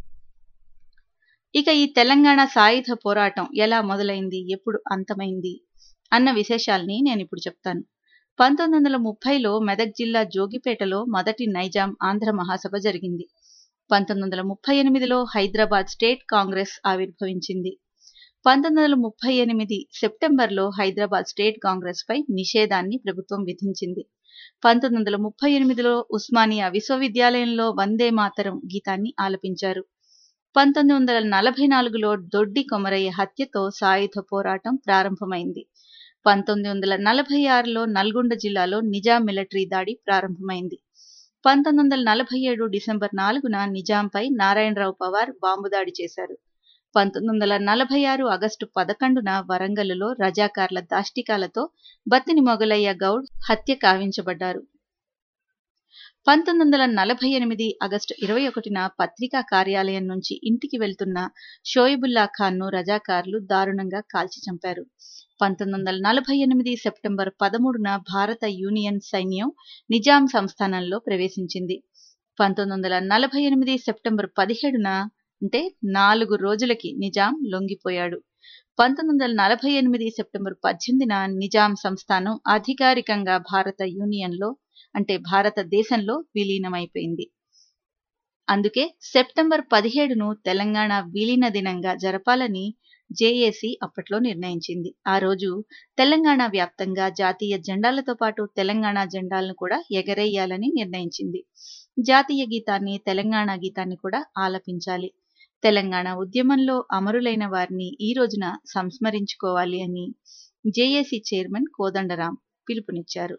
ఇక ఈ తెలంగాణ సాయుధ పోరాటం ఎలా మొదలైంది ఎప్పుడు అంతమైంది అన్న విశేషాల్ని నేను ఇప్పుడు చెప్తాను పంతొమ్మిది వందల ముప్పైలో మెదక్ జిల్లా జోగిపేటలో మొదటి నైజాం ఆంధ్ర మహాసభ జరిగింది పంతొమ్మిది వందల ముప్పై ఎనిమిదిలో హైదరాబాద్ స్టేట్ కాంగ్రెస్ ఆవిర్భవించింది పంతొమ్మిది వందల ముప్పై ఎనిమిది సెప్టెంబర్లో హైదరాబాద్ స్టేట్ కాంగ్రెస్ పై నిషేధాన్ని ప్రభుత్వం విధించింది పంతొమ్మిది వందల ముప్పై ఎనిమిదిలో ఉస్మానియా విశ్వవిద్యాలయంలో వందే మాతరం గీతాన్ని ఆలపించారు పంతొమ్మిది వందల నలభై నాలుగులో దొడ్డి కొమరయ్య హత్యతో సాయుధ పోరాటం ప్రారంభమైంది పంతొమ్మిది వందల నలభై ఆరులో నల్గొండ జిల్లాలో నిజాం మిలిటరీ దాడి ప్రారంభమైంది పంతొమ్మిది వందల నలభై ఏడు డిసెంబర్ నాలుగున నిజాంపై నారాయణరావు పవార్ బాంబు దాడి చేశారు పంతొమ్మిది వందల నలభై ఆరు ఆగస్టు పదకొండున వరంగల్లో రజాకార్ల దాష్టికాలతో బత్తిని మొగలయ్య గౌడ్ హత్య కావించబడ్డారు పంతొమ్మిది వందల నలభై ఎనిమిది ఆగస్టు ఇరవై ఒకటిన పత్రికా కార్యాలయం నుంచి ఇంటికి వెళ్తున్న షోయిబుల్లా ఖాన్ను రజాకార్లు దారుణంగా కాల్చి చంపారు పంతొమ్మిది వందల నలభై ఎనిమిది సెప్టెంబర్ పదమూడున భారత యూనియన్ సైన్యం నిజాం సంస్థానంలో ప్రవేశించింది పంతొమ్మిది వందల నలభై ఎనిమిది సెప్టెంబర్ పదిహేడున అంటే నాలుగు రోజులకి నిజాం లొంగిపోయాడు పంతొమ్మిది వందల నలభై ఎనిమిది సెప్టెంబర్ పద్దెనిమిదిన నిజాం సంస్థానం అధికారికంగా భారత యూనియన్లో అంటే భారతదేశంలో విలీనమైపోయింది అందుకే సెప్టెంబర్ పదిహేడును తెలంగాణ విలీన దినంగా జరపాలని జేఏసీ అప్పట్లో నిర్ణయించింది ఆ రోజు తెలంగాణ వ్యాప్తంగా జాతీయ జెండాలతో పాటు తెలంగాణ జెండాలను కూడా ఎగరేయాలని నిర్ణయించింది జాతీయ గీతాన్ని తెలంగాణ గీతాన్ని కూడా ఆలపించాలి తెలంగాణ ఉద్యమంలో అమరులైన వారిని ఈ రోజున సంస్మరించుకోవాలి అని జేఏసీ చైర్మన్ కోదండరాం పిలుపునిచ్చారు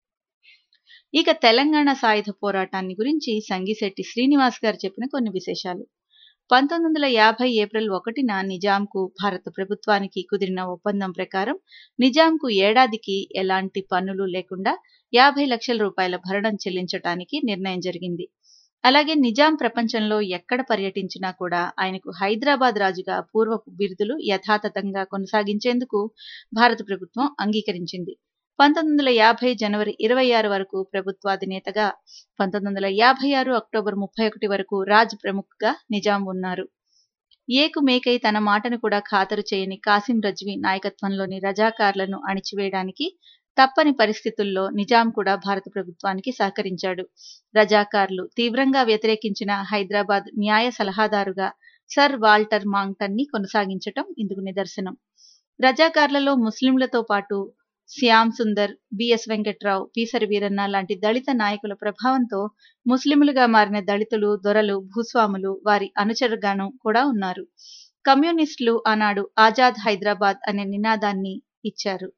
ఇక తెలంగాణ సాయుధ పోరాటాన్ని గురించి సంగిశెట్టి శ్రీనివాస్ గారు చెప్పిన కొన్ని విశేషాలు పంతొమ్మిది వందల యాభై ఏప్రిల్ ఒకటిన నిజాంకు భారత ప్రభుత్వానికి కుదిరిన ఒప్పందం ప్రకారం నిజాంకు ఏడాదికి ఎలాంటి పన్నులు లేకుండా యాభై లక్షల రూపాయల భరణం చెల్లించటానికి నిర్ణయం జరిగింది అలాగే నిజాం ప్రపంచంలో ఎక్కడ పర్యటించినా కూడా ఆయనకు హైదరాబాద్ రాజుగా పూర్వపు బిరుదులు యథాతథంగా కొనసాగించేందుకు భారత ప్రభుత్వం అంగీకరించింది పంతొమ్మిది వందల యాభై జనవరి ఇరవై ఆరు వరకు ప్రభుత్వాధినేతగా పంతొమ్మిది వందల యాభై ఆరు అక్టోబర్ ముప్పై ఒకటి వరకు రాజ్ ప్రముఖ్గా నిజాం ఉన్నారు ఏకు మేకై తన మాటను కూడా ఖాతరు చేయని కాసిం రజ్వీ నాయకత్వంలోని రజాకార్లను అణిచివేయడానికి తప్పని పరిస్థితుల్లో నిజాం కూడా భారత ప్రభుత్వానికి సహకరించాడు రజాకార్లు తీవ్రంగా వ్యతిరేకించిన హైదరాబాద్ న్యాయ సలహాదారుగా సర్ వాల్టర్ మాంగ్టన్ ని కొనసాగించటం ఇందుకు నిదర్శనం రజాకార్లలో ముస్లింలతో పాటు శ్యామ్ సుందర్ బిఎస్ వెంకట్రావు పీసరి వీరన్న లాంటి దళిత నాయకుల ప్రభావంతో ముస్లింలుగా మారిన దళితులు దొరలు భూస్వాములు వారి అనుచరుగాను కూడా ఉన్నారు కమ్యూనిస్టులు ఆనాడు ఆజాద్ హైదరాబాద్ అనే నినాదాన్ని ఇచ్చారు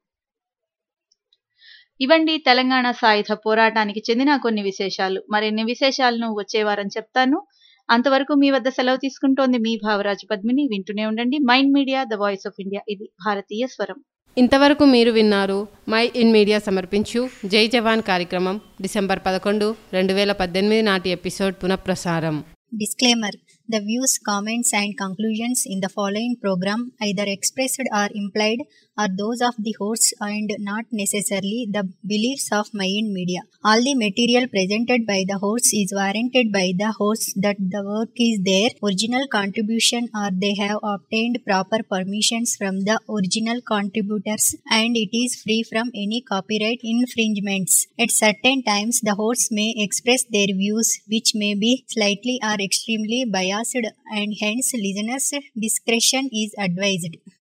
ఇవండి తెలంగాణ సాయుధ పోరాటానికి చెందిన కొన్ని విశేషాలు మరిన్ని విశేషాలను వచ్చే వారం చెప్తాను అంతవరకు మీ వద్ద సెలవు తీసుకుంటోంది మీ భావరాజు పద్మిని వింటూనే ఉండండి mind media the voice of India ఇది భారతీయ స్వరం ఇంతవరకు మీరు విన్నారు మై ఇన్ మీడియా సమర్పించు జై జవాన్ కార్యక్రమం డిసెంబర్ పదకొండు రెండు వేల పద్దెనిమిది నాటి ఎపిసోడ్ పునఃప్రసారం Disclaimer The views, comments, and conclusions in the following program, either expressed or implied, are those of the hosts and not necessarily the beliefs of Mayan Media. All the material presented by the hosts is warranted by the hosts that the work is their original contribution or they have obtained proper permissions from the original contributors and it is free from any copyright infringements. At certain times, the hosts may express their views which may be slightly or extremely biased and hence listeners' discretion is advised.